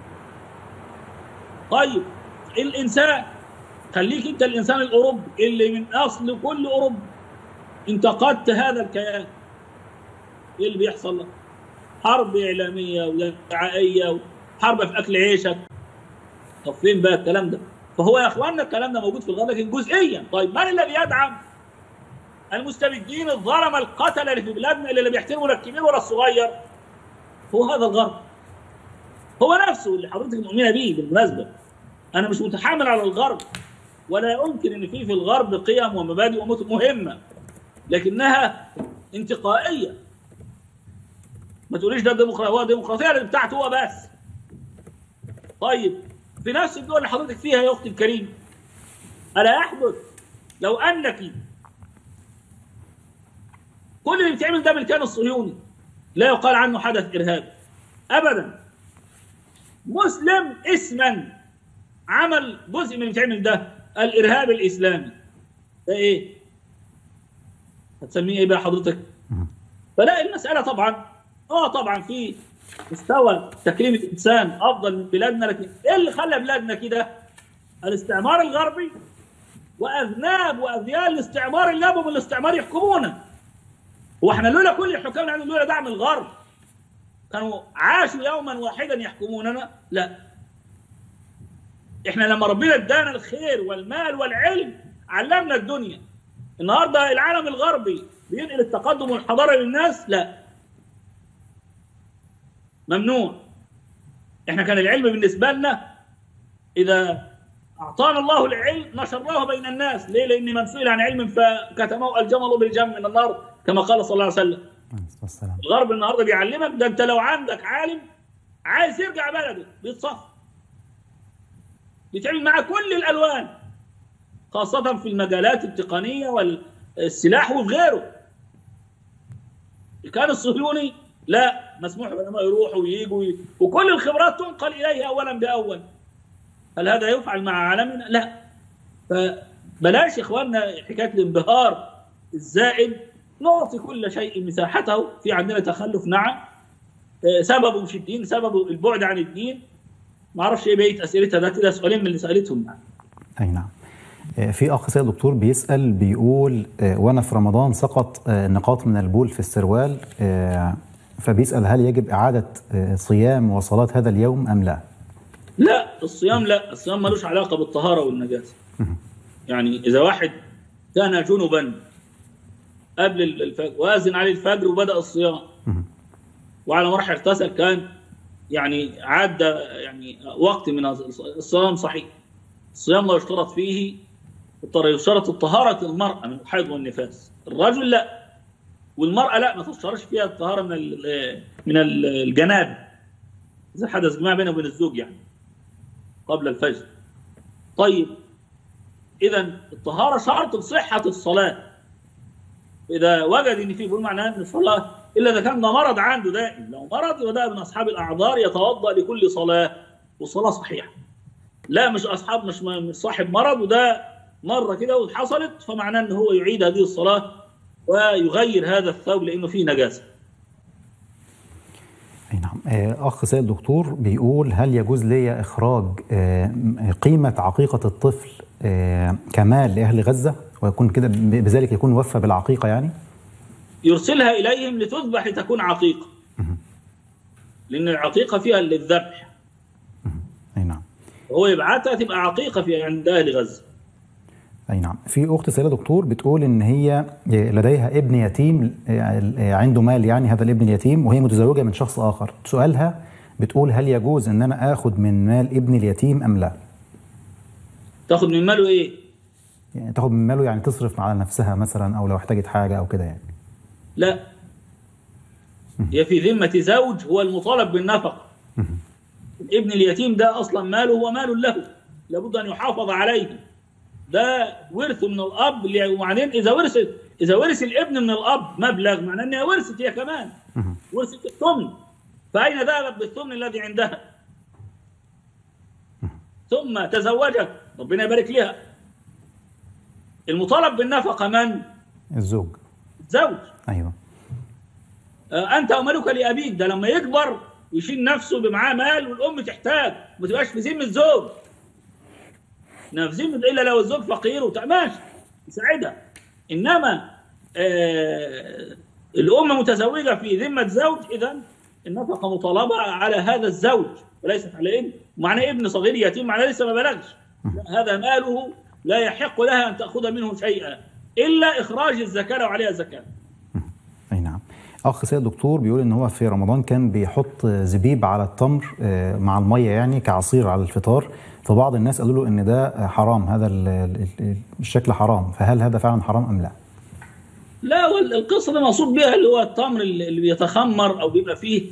طيب الانسان خليك انت الانسان الاوروبي اللي من اصل كل اوروبا انتقدت هذا الكيان ايه اللي بيحصل لك؟ حرب اعلاميه ودعائيه وحرب في اكل عيشك طب فين بقى الكلام ده؟ فهو يا اخواننا الكلام ده موجود في الغرب لكن جزئيا طيب من الذي يدعم؟ المستبدين الظلمه القتله اللي في بلادنا اللي لا بيحترموا لا الكبير ولا الصغير هو هذا الغرب هو نفسه اللي حضرتك مؤمنه به بالمناسبه انا مش متحامل على الغرب ولا يمكن ان في في الغرب قيم ومبادئ ومت- مهمه لكنها انتقائيه ما تقوليش ده ديمقراطيه هو ديمقراطيه اللي بتاعته هو بس طيب في نفس الدول اللي حضرتك فيها يا اختي الكريم الا يحدث لو انك كل اللي بيتعمل ده بالكيان الصهيوني لا يقال عنه حدث ارهابي ابدا مسلم اسما عمل جزء من اللي بيتعمل ده الارهاب الاسلامي ده ايه؟ هتسميه ايه بقى حضرتك؟ فلا المساله طبعا اه طبعا في مستوى تكريم الانسان افضل من بلادنا لكن ايه اللي خلى بلادنا كده؟ الاستعمار الغربي واذناب واذيال الاستعمار اللي ابوا من الاستعمار يحكمونا هو احنا لولا كل الحكام اللي لولا دعم الغرب كانوا عاشوا يوما واحدا يحكموننا لا احنا لما ربنا ادانا الخير والمال والعلم علمنا الدنيا النهارده العالم الغربي بينقل التقدم والحضاره للناس لا ممنوع احنا كان العلم بالنسبه لنا اذا اعطانا الله العلم نشرناه بين الناس ليه لان من سئل عن علم فكتمه الجمل بالجم من النار كما قال صلى الله عليه وسلم والسلام الغرب النهارده بيعلمك ده انت لو عندك عالم عايز يرجع بلده بيتصف بيتعمل معاه كل الالوان خاصه في المجالات التقنيه والسلاح وفي غيره كان الصهيوني لا مسموح لهم يروحوا وييجوا وكل الخبرات تنقل اليه اولا باول هل هذا يفعل مع عالمنا؟ لا فبلاش يا اخواننا حكايه الانبهار الزائد نعطي كل شيء مساحته في عندنا تخلف نعم آه، سببه مش الدين سببه البعد عن الدين ما اعرفش ايه بقيه اسئلتها ده كده سؤالين من اللي سالتهم يعني. اي نعم آه، في اخ سيد دكتور بيسال بيقول آه، وانا في رمضان سقط آه، نقاط من البول في السروال آه، فبيسال هل يجب اعاده آه، صيام وصلاه هذا اليوم ام لا؟ لا الصيام لا الصيام ملوش علاقه بالطهاره والنجاسه يعني اذا واحد كان جنبا قبل الفجر واذن عليه الفجر وبدا الصيام وعلى ما راح اغتسل كان يعني عدى يعني وقت من الصيام صحيح الصيام لا يشترط فيه الطر- يشترط الطهارة المرأة من الحيض والنفاس الرجل لا والمرأة لا ما تشترطش فيها الطهارة من ال- من ال- الجنابة إذا حدث جماع بينه وبين الزوج يعني قبل الفجر طيب إذا الطهارة شرط لصحة الصلاة إذا وجد إن في بول معناه إن الصلاة إلا إذا كان ده مرض عنده دائم لو مرض يبقى ده من أصحاب الأعذار يتوضأ لكل صلاة والصلاة صحيحة لا مش أصحاب مش مش صاحب مرض وده مرة كده وحصلت فمعناه إن هو يعيد هذه الصلاة ويغير هذا الثوب لأنه فيه نجاسة اي نعم آه، اخ سيد دكتور بيقول هل يجوز لي اخراج آه، قيمه عقيقه الطفل آه، كمال لاهل غزه ويكون كده ب- بذلك يكون وفى بالعقيقه يعني؟ يرسلها إليهم لتذبح لتكون عقيقة لأن العقيقة فيها للذبح اي نعم هو يبعتها تبقى عقيقة في عند أهل غزة اي نعم في اخت سيده دكتور بتقول ان هي لديها ابن يتيم آه، عنده مال يعني هذا الابن اليتيم وهي متزوجه من شخص اخر سؤالها بتقول هل يجوز ان انا اخذ من مال ابن اليتيم ام لا تاخد من ماله إيه؟ يعني تاخد من ماله يعني تصرف على نفسها مثلا او لو احتاجت حاجه او كده يعني لا هي في ذمة زوج هو المطالب بالنفقة الابن اليتيم ده أصلا ماله هو مال له لابد أن يحافظ عليه ده ورث من الأب اللي- وبعدين إذا ورث إذا ورث الابن من الأب مبلغ معناه إنها ورثت هي كمان ورثت الثمن فأين ذهبت بالثمن الذي عندها؟ ثم تزوجت ربنا يبارك لها المطالب بالنفقة من؟ الزوج الزوج ايوه آه، انت ومالك لابيك ده لما يكبر ويشيل نفسه بمعاه مال والام تحتاج ما تبقاش في ذمه الزوج انها في ذمه الا لو الزوج فقير وبتاع ماشي يساعدها انما آه الام متزوجه في ذمه زوج اذا النفقه مطالبه على هذا الزوج وليست على ابن معنى ابن صغير يتيم معناه لسه ما بلغش لا، هذا ماله لا يحق لها ان تاخذ منه شيئا الا اخراج الزكاه لو عليها زكاه اي نعم اخ سيد دكتور بيقول ان هو في رمضان كان بيحط زبيب على التمر آه، مع الميه يعني كعصير على الفطار فبعض الناس قالوا له ان ده حرام هذا ال- ال- ال- الشكل حرام فهل هذا فعلا حرام ام لا؟ لا والقصه اللي مقصود بها اللي هو التمر اللي بيتخمر او بيبقى فيه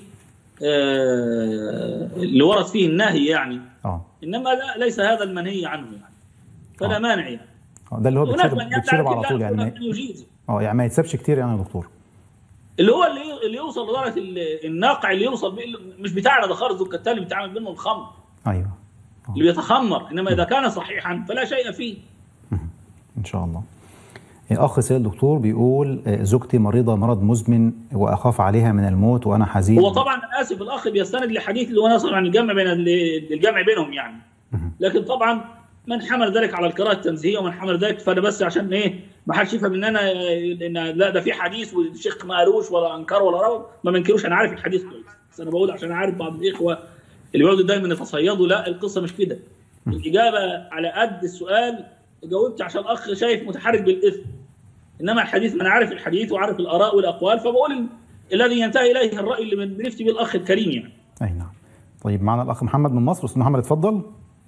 آه اللي ورد فيه النهي يعني اه انما لا ليس هذا المنهي عنه يعني فلا آه. مانع يعني آه، ده اللي هو هناك بيتشرب من بيتشرب يدعي على لا، طول يعني هناك ما- من يجيز اه يعني ما يتسابش كتير يعني يا دكتور اللي هو اللي اللي يوصل لدرجه ال- الناقع اللي يوصل بيه مش بتاعنا ده خالص دول اللي بيتعمل منه الخمر ايوه اللي بيتخمر انما اذا كان صحيحا فلا شيء فيه ان شاء الله اخ سيد الدكتور بيقول آه، زوجتي مريضه مرض مزمن واخاف عليها من الموت وانا حزين هو طبعا انا اسف الاخ بيستند لحديث اللي هو نصر عن الجمع بين ال- الجمع بينهم يعني مهم. لكن طبعا من حمل ذلك على القراءه التنزيهيه ومن حمل ذلك فانا بس عشان ايه ما حدش يفهم ان انا ان لا ده في حديث والشيخ ما قالوش ولا انكر ولا روى ما منكروش انا عارف الحديث كويس بس انا بقول عشان عارف بعض الاخوه اللي بيقعدوا دايما يتصيدوا لا القصه مش كده الاجابه على قد السؤال جاوبت عشان الاخ شايف متحرك بالاثم انما الحديث ما انا عارف الحديث وعارف الاراء والاقوال فبقول ال- الذي ينتهي اليه الراي اللي بنفتي به الاخ الكريم يعني اي نعم طيب معنا الاخ محمد من مصر استاذ محمد اتفضل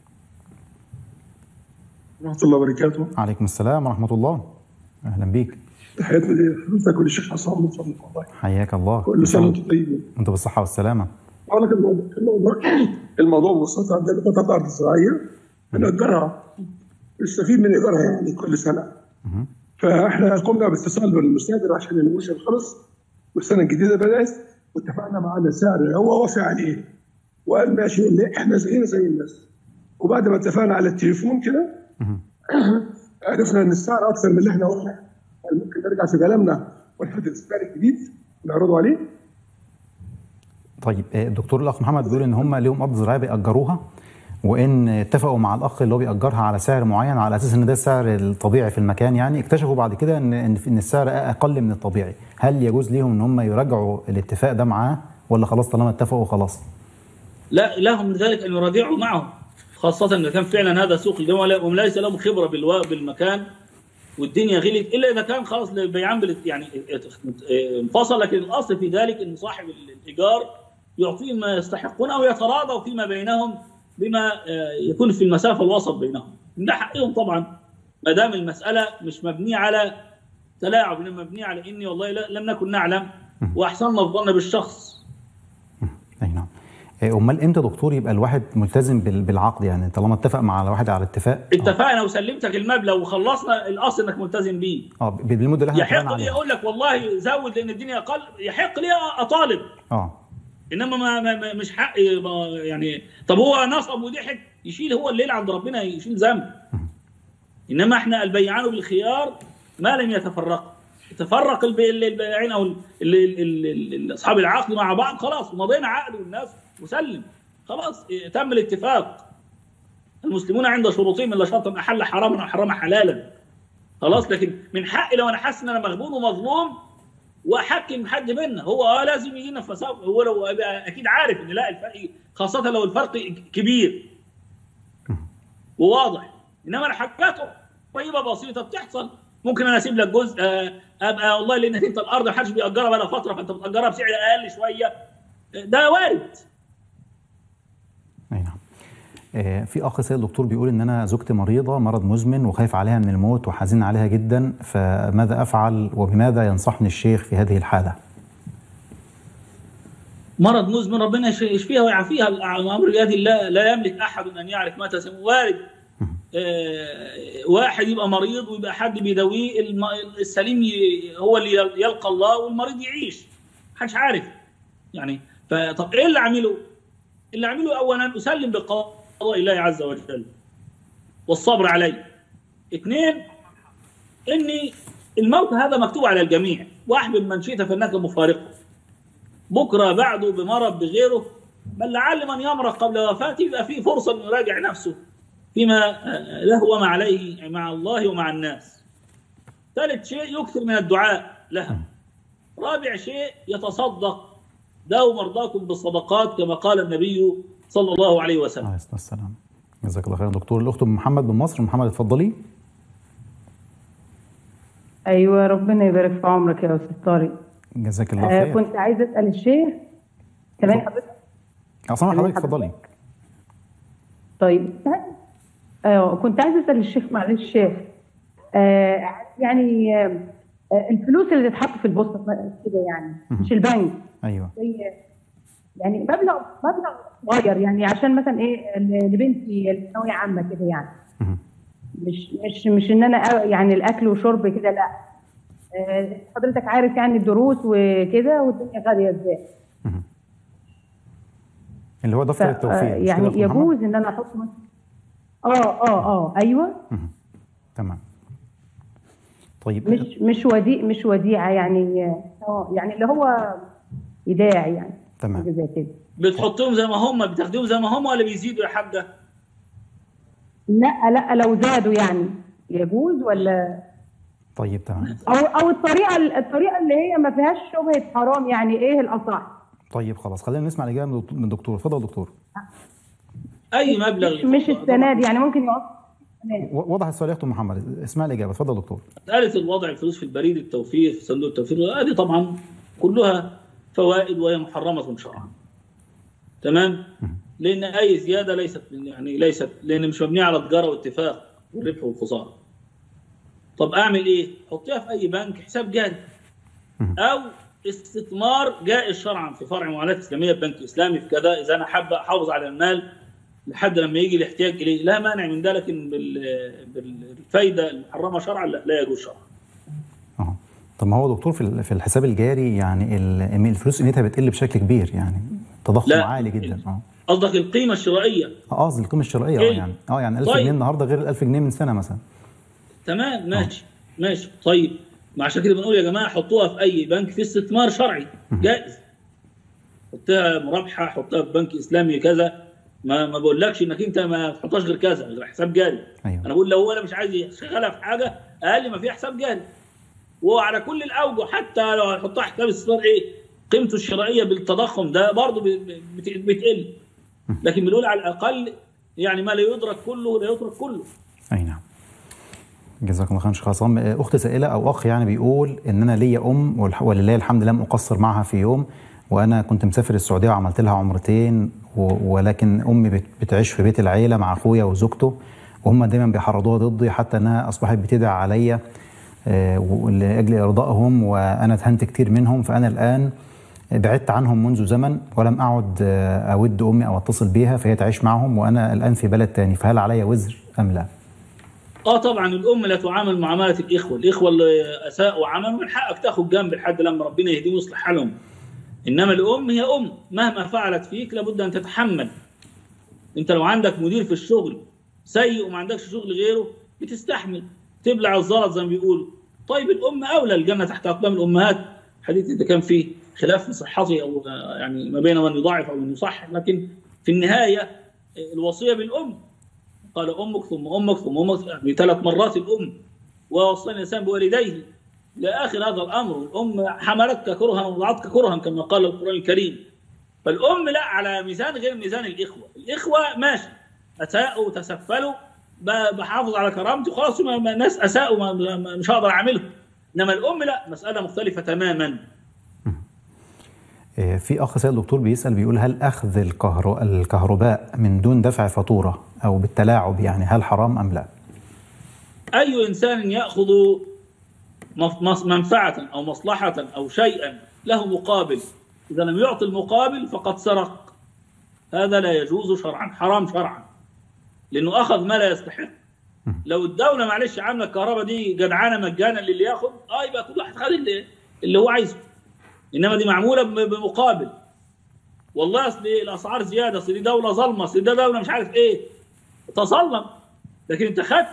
ورحمة الله وبركاته عليكم السلام ورحمه الله اهلا بيك تحياتي لحضرتك وللشيخ حسام من فضلك والله حياك الله كل سنة وانتم طيبين وانت بالصحه والسلامه أقول لك الموضوع الموضوع الموضوع ببساطة عندنا قطعة أرض زراعية بنأجرها نستفيد من إيجارها يعني كل سنة مهم. فإحنا قمنا باتصال بالمستأجر عشان الموسم خلص والسنة الجديدة بدأت واتفقنا معاه على سعر هو وافق عليه وقال ماشي اللي إحنا زينا زي الناس وبعد ما اتفقنا على التليفون كده مهم. عرفنا ان السعر اكثر من اللي احنا قلنا هل ممكن نرجع في كلامنا ونحدد السعر الجديد نعرضه عليه طيب آه، الدكتور الاخ محمد بيقول ان هم ليهم ارض زراعيه بيأجروها وان اتفقوا مع الاخ اللي هو بيأجرها على سعر معين على اساس ان ده السعر الطبيعي في المكان يعني اكتشفوا بعد كده ان ان ان السعر اقل من الطبيعي هل يجوز ليهم ان هم يراجعوا الاتفاق ده معاه ولا خلاص طالما اتفقوا خلاص لا لهم ذلك ان يراجعوا معه خاصة إذا كان فعلا هذا سوق الجمل وهم ليس لهم خبرة بالوا... بالمكان والدنيا غلت إلا إذا كان خلاص البيعان بال... يعني انفصل لكن الأصل في ذلك أن صاحب الإيجار يعطيهم ما يستحقون أو يتراضوا فيما بينهم بما آه، يكون في المسافة الوسط بينهم ده حقهم طبعا ما دام المسألة مش مبنية على تلاعب إنما مبنية على إني والله لا- لم نكن نعلم وأحسننا الظن بالشخص اي نعم آه، امال امتى دكتور يبقى الواحد ملتزم بال- بالعقد يعني طالما اتفق مع الواحد على اتفاق اتفقنا وسلمتك المبلغ وخلصنا الأصل إنك ملتزم بيه اه ب- بالمده اللي احنا اتفقنا يحق لي عليها اقول لك والله زود لان الدنيا اقل يحق لي اطالب اه انما ما ما ما- مش حقي ما- يعني طب هو نصب وضحك يشيل هو الليل عند ربنا يشيل ذنب انما احنا البيعان بالخيار ما لم يتفرقوا تفرق البي- البياعين او ال- ال- ال- ال- ال- اصحاب العقد مع بعض خلاص ومضينا عقد والناس وسلم خلاص اه، تم الاتفاق المسلمون عند شروطهم الا شرطا احل حراما او حرم حلالا خلاص لكن من حقي لو انا حاسس ان انا مغبون ومظلوم واحكم حد منا هو اه لازم يجينا فساد هو لو يبقى اكيد عارف ان لا الفرق خاصه لو الفرق كبير وواضح انما الحاجات طيبه بسيطه بتحصل ممكن انا اسيب لك جزء آه، ابقى والله لانك انت الارض ما حدش بيأجرها بقى فتره فانت بتأجرها بسعر اقل شويه آه، ده وارد اي نعم آه، في اخ سيد الدكتور بيقول ان انا زوجتي مريضه مرض مزمن وخايف عليها من الموت وحزين عليها جدا فماذا افعل وبماذا ينصحني الشيخ في هذه الحاله؟ مرض مزمن ربنا يش- يشفيها ويعافيها الامر بيد الله لا يملك احد ان يعرف متى سيموت وارد آه، واحد يبقى مريض ويبقى حد بيداويه الم- السليم ي- هو اللي يل- يلقى الله والمريض يعيش محدش عارف يعني فطب ايه اللي اعمله؟ اللي اعمله اولا اسلم بقضاء الله عز وجل والصبر عليه اثنين اني الموت هذا مكتوب على الجميع واحبب من شئت فانك مفارقه بكره بعده بمرض بغيره بل لعل من يمرض قبل وفاته يبقى فيه فرصه انه يراجع نفسه فيما آه، له وما عليه مع الله ومع الناس. ثالث شيء يكثر من الدعاء لها. رابع شيء يتصدق داوا مرضاكم بالصدقات كما قال النبي صلى الله عليه وسلم. عليه الصلاه والسلام. جزاك الله خيرا دكتور الاخت ام محمد من مصر محمد اتفضلي. ايوه ربنا يبارك في عمرك يا استاذ طارق جزاك الله آه خير. كنت عايزه اسال الشيخ تمام حضرتك اصلا حضرتك حضرتك. اتفضلي. طيب آه كنت عايزه اسال الشيخ معلش آه يعني آه آه، الفلوس اللي تتحط في البوسطه كده يعني مش البنك ايوه زي يعني مبلغ مبلغ صغير يعني عشان مثلا ايه ل- لبنتي الثانويه عامه كده يعني مهم. مش مش مش ان انا أ- يعني الاكل وشرب كده لا آه، حضرتك عارف يعني الدروس وكده والدنيا غاليه ازاي اللي هو دفتر ف- التوفيق آه، مش كده يعني يا أستاذ محمد؟ يجوز ان انا احط مثلا اه اه اه ايوه تمام طيب مش مش وديع مش وديعه يعني اه يعني اللي هو ايداع يعني تمام. حاجه زي كده بتحطهم زي ما هم بتاخديهم زي ما هم ولا بيزيدوا يا حاجه؟ لا لا لو زادوا يعني يجوز ولا طيب تمام او او الطريقه الطريقه اللي هي ما فيهاش شبهه حرام يعني ايه الاصح طيب خلاص خلينا نسمع الاجابه من الدكتور- من الدكتور اتفضل يا دكتور اي مبلغ مش, مش السنه دي يعني ممكن يقعد السنة دي. و- وضح السؤال يا اخت محمد اسمع الاجابه اتفضل يا دكتور مسألة الوضع الفلوس في البريد التوفير في صندوق التوفير هذه طبعا كلها فوائد وهي محرمة شرعا تمام لأن أي زيادة ليست يعني ليست لأن مش مبنية على تجارة واتفاق والربح والخسارة طب أعمل إيه؟ حطيها في أي بنك حساب جاري أو استثمار جائز شرعا في فرع معاملات إسلامية في بنك إسلامي في كذا إذا أنا حابة أحافظ على المال لحد لما يجي الاحتياج اليه لا مانع من ذلك إن بال- بالفايده المحرمه شرعا لا, لا يجوز شرعا اه طب ما هو دكتور في ال- في الحساب الجاري يعني ال- الفلوس قيمتها بتقل بشكل كبير يعني تضخم لا. عالي جدا اه قصدك القيمه الشرائيه اه قصدي القيمه الشرائيه اه إيه؟ يعني اه يعني 1000 طيب. جنيه النهارده غير ال 1000 جنيه من سنه مثلا تمام ماشي ماشي طيب ما عشان كده بنقول يا جماعه حطوها في اي بنك في استثمار شرعي جائز حطها مرابحه حطها في بنك اسلامي كذا ما ما بقولكش انك انت ما تحطهاش غير كذا غير حساب جاري أيوة. انا بقول لو هو أنا مش عايز يشغلها في حاجه اقل ما فيها حساب جاري وعلى كل الاوجه حتى لو هنحطها حساب استثمار ايه قيمته الشرائيه بالتضخم ده برضه ب- بت- بتقل لكن بنقول على الاقل يعني ما لا يدرك كله لا يترك كله اي نعم جزاكم الله خير شيخ عصام آه، اخت سائله او اخ يعني بيقول ان انا ليا ام والح- ولله الحمد لم اقصر معها في يوم وانا كنت مسافر السعوديه وعملت لها عمرتين و- ولكن امي بت- بتعيش في بيت العيله مع اخويا وزوجته وهم دايما بيحرضوها ضدي حتى انها اصبحت بتدعي عليا آه، و- لاجل ارضائهم وانا اتهنت كتير منهم فانا الان بعدت عنهم منذ زمن ولم اعد آه، اود امي او اتصل بيها فهي تعيش معهم وانا الان في بلد تاني فهل علي وزر ام لا؟ اه طبعا الام لا تعامل معامله الاخوه، الاخوه اللي اساءوا عملوا من حقك تاخد جنب لحد لما ربنا يهديهم ويصلح حالهم. انما الام هي ام مهما فعلت فيك لابد ان تتحمل. انت لو عندك مدير في الشغل سيء وما عندكش شغل غيره بتستحمل تبلع الزلط زي ما بيقولوا. طيب الام اولى الجنه تحت اقدام الامهات حديث اذا كان فيه خلاف في صحته او يعني ما بين من يضاعف او من يصحح لكن في النهايه الوصيه بالام قال امك ثم امك ثم امك يعني ثلاث مرات الام ووصينا الانسان بوالديه الى اخر هذا الامر الام حملتك كرها ووضعتك كرها كما قال القران الكريم فالام لا على ميزان غير ميزان الاخوه الاخوه ماشي اساءوا وتسفلوا ب- بحافظ على كرامتي خلاص ما ما- ناس اساءوا ما- ما- ما- مش هقدر اعملهم انما الام لا مساله مختلفه تماما آه، في اخ سيد دكتور بيسال بيقول هل اخذ الكهر- الكهرباء من دون دفع فاتوره او بالتلاعب يعني هل حرام ام لا؟ أي إنسان يأخذ مف- مص- منفعة أو مصلحة أو شيئا له مقابل إذا لم يعطي المقابل فقد سرق هذا لا يجوز شرعا حرام شرعا لأنه أخذ ما لا يستحق لو الدولة معلش عاملة الكهرباء دي جدعانة مجانا للي ياخذ اه يبقى كل واحد خد اللي, اللي هو عايزه انما دي معموله ب- بمقابل والله اصل إيه الاسعار زياده اصل دي دوله ظلمه اصل ده دوله مش عارف ايه تظلم لكن انت خدت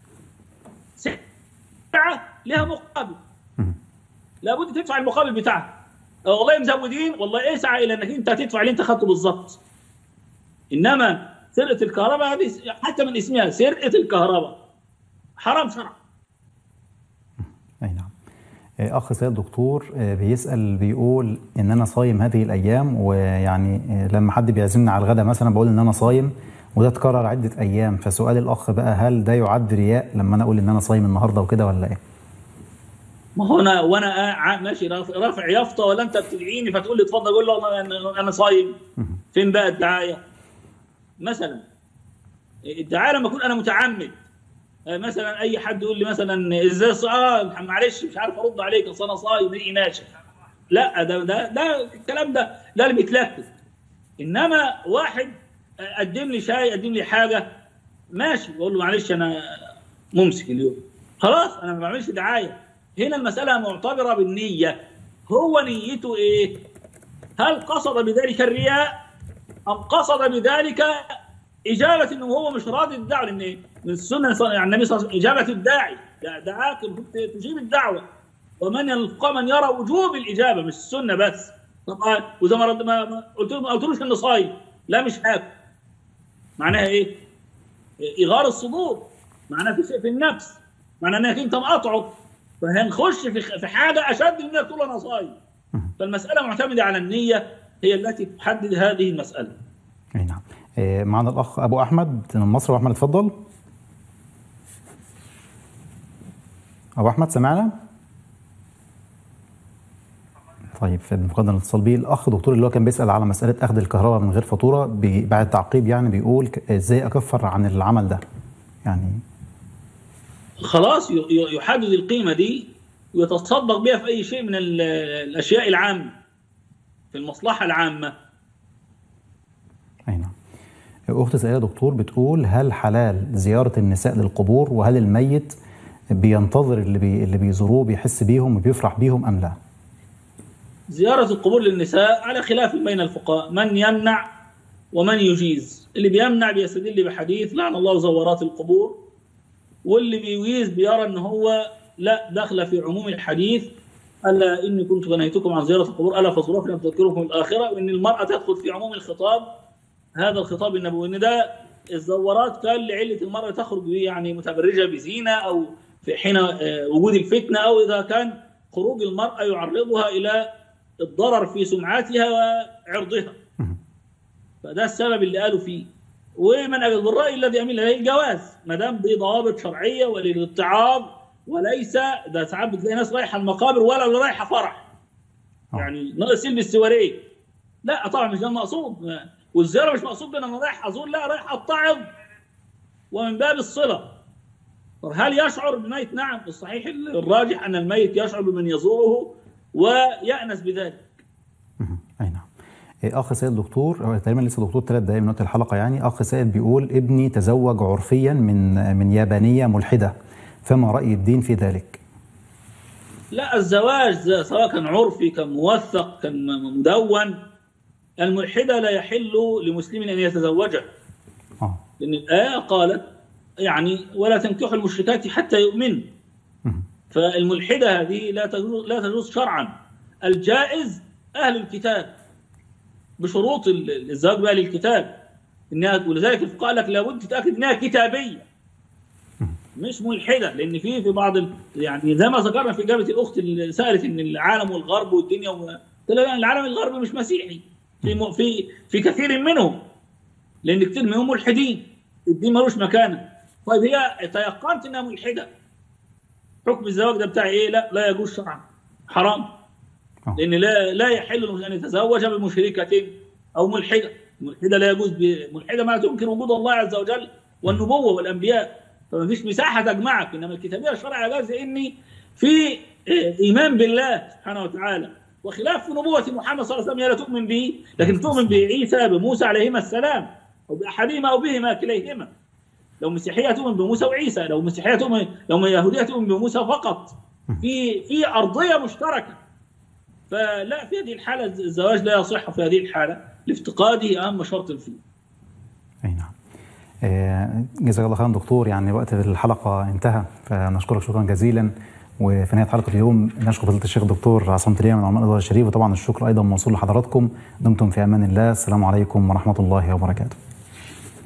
ساعه لها مقابل لابد تدفع المقابل بتاعها أه والله مزودين والله ايه سعى الى انك انت هتدفع اللي انت خدته بالظبط انما سرقه الكهرباء هذه حتى من اسمها سرقه الكهرباء حرام شرعا اي نعم آه، اخ سيد دكتور آه، بيسال بيقول ان انا صايم هذه الايام ويعني آه، لما حد بيعزمني على الغداء مثلا بقول ان انا صايم وده اتكرر عده ايام فسؤال الاخ بقى هل ده يعد رياء لما انا اقول ان انا صايم النهارده وكده ولا ايه؟ ما هو انا وانا قاعد ماشي رافع رافع يافطه ولا انت بتدعيني فتقول لي اتفضل اقول له أنا- انا انا صايم فين بقى الدعايه؟ مثلا الدعايه لما اكون انا متعمد آه، مثلا اي حد يقول لي مثلا ازاي ص- اه معلش مش عارف ارد عليك اصل انا صايم ريقي ناشف لا ده ده ده الكلام ده ده اللي بيتلكك انما واحد آه، قدم لي شاي قدم لي حاجه ماشي بقول له معلش انا ممسك اليوم خلاص انا ما بعملش دعايه هنا المساله معتبره بالنيه هو نيته ايه؟ هل قصد بذلك الرياء ام قصد بذلك اجابه انه هو مش راضي الدعوه لان إيه؟ من السنه صلى- يعني النبي صلى الله عليه وسلم اجابه الداعي ده دعاك المفروض تجيب الدعوه ومن يلقى من يرى وجوب الاجابه مش السنه بس طبعا واذا ما رد ما ما- قلت له ما قلتلوش انه صايم لا مش هاكل معناها ايه؟ اغار الصدور معناها في شيء في النفس معناها انك انت مقاطعه فهنخش في في حاجه اشد من انك تقول انا صايم فالمساله معتمده على النيه هي التي تحدد هذه المساله اي نعم آه، معنا الاخ ابو احمد من مصر ابو احمد اتفضل ابو احمد سمعنا طيب في مقدم الاتصال بيه الاخ دكتور اللي هو كان بيسال على مساله اخذ الكهرباء من غير فاتوره بي- بعد تعقيب يعني بيقول ك- ازاي اكفر عن العمل ده يعني خلاص ي- ي- يحدد القيمه دي ويتصدق بها في اي شيء من ال- الاشياء العامه في المصلحه العامه اي نعم اخت سائله دكتور بتقول هل حلال زياره النساء للقبور وهل الميت بينتظر اللي بي اللي بيزوروه بيحس بيهم وبيفرح بيهم ام لا؟ زيارة القبور للنساء على خلاف بين الفقهاء من يمنع ومن يجيز اللي بيمنع بيستدل بحديث لعن الله زوارات القبور واللي بيجيز بيرى ان هو لا دخل في عموم الحديث الا اني كنت نهيتكم عن زياره القبور الا فزوروها فلم تذكركم الاخره وان المراه تدخل في عموم الخطاب هذا الخطاب النبوي ان ده الزوارات كان لعله المراه تخرج يعني متبرجه بزينه او في حين آه، وجود الفتنه او اذا كان خروج المراه يعرضها الى الضرر في سمعتها وعرضها فده السبب اللي قالوا فيه ومن أجل الرأي الذي أميل إليه الجواز ما دام دي ضوابط شرعية وللاتعاظ وليس ده ساعات بتلاقي ناس رايحة المقابر ولا ولا رايحة فرح آه. يعني ناقص يلبس سواريه لا طبعا مش ده المقصود والزيارة مش مقصود بان انا رايح ازور لا رايح اتعظ ومن باب الصلة طب هل يشعر بالميت؟ نعم الصحيح الراجح ان الميت يشعر بمن يزوره ويأنس بذلك مهم. اي نعم إيه، اخ سائل دكتور هو تقريبا لسه دكتور ثلاث دقائق من وقت الحلقه يعني اخ سائل بيقول ابني تزوج عرفيا من من يابانيه ملحده فما راي الدين في ذلك؟ لا الزواج ز- سواء كان عرفي كان موثق كان م- مدون الملحدة لا يحل لمسلم أن يتزوجها اه لأن الآية قالت يعني ولا تنكحوا المشركات حتى يؤمنوا مهم. فالملحدة هذه لا تجوز لا تجوز شرعا الجائز أهل الكتاب بشروط ال- الزواج بأهل الكتاب إنها ولذلك الفقهاء قال لك لابد تتأكد إنها كتابية مش ملحدة لأن في في بعض ال... يعني زي ما ذكرنا في إجابة الأخت اللي سألت إن العالم والغرب والدنيا و... قلت لها لا، العالم الغربي مش مسيحي في م... في في كثير منهم لأن كثير منهم ملحدين الدين ملوش مكانه طيب هي تيقنت إنها ملحدة حكم الزواج ده بتاعي ايه؟ لا لا يجوز شرعا حرام آه. لان لا لا يحل ان يتزوج بمشركه او ملحده، الملحده لا يجوز ب- ملحده ما تنكر وجود الله عز وجل والنبوه والانبياء فما فيش مساحه تجمعك انما الكتابيه الشرع يجوز اني في آه، ايمان بالله سبحانه وتعالى وخلاف في نبوه محمد صلى الله عليه وسلم لا تؤمن به لكن تؤمن بعيسى بموسى عليهما السلام او باحدهما او بهما كليهما لو مسيحيه تؤمن بموسى وعيسى لو مسيحيه تؤمن لو يهوديه تؤمن بموسى فقط في في ارضيه مشتركه فلا في هذه الحاله الزواج لا يصح في هذه الحاله لافتقاده اهم شرط فيه اي نعم آه، جزاك الله خيرا دكتور يعني وقت الحلقه انتهى فنشكرك شكرا جزيلا وفي نهايه حلقه اليوم نشكر فضيله الشيخ الدكتور عصام تريم من علماء الازهر الشريف وطبعا الشكر ايضا موصول لحضراتكم دمتم في امان الله السلام عليكم ورحمه الله وبركاته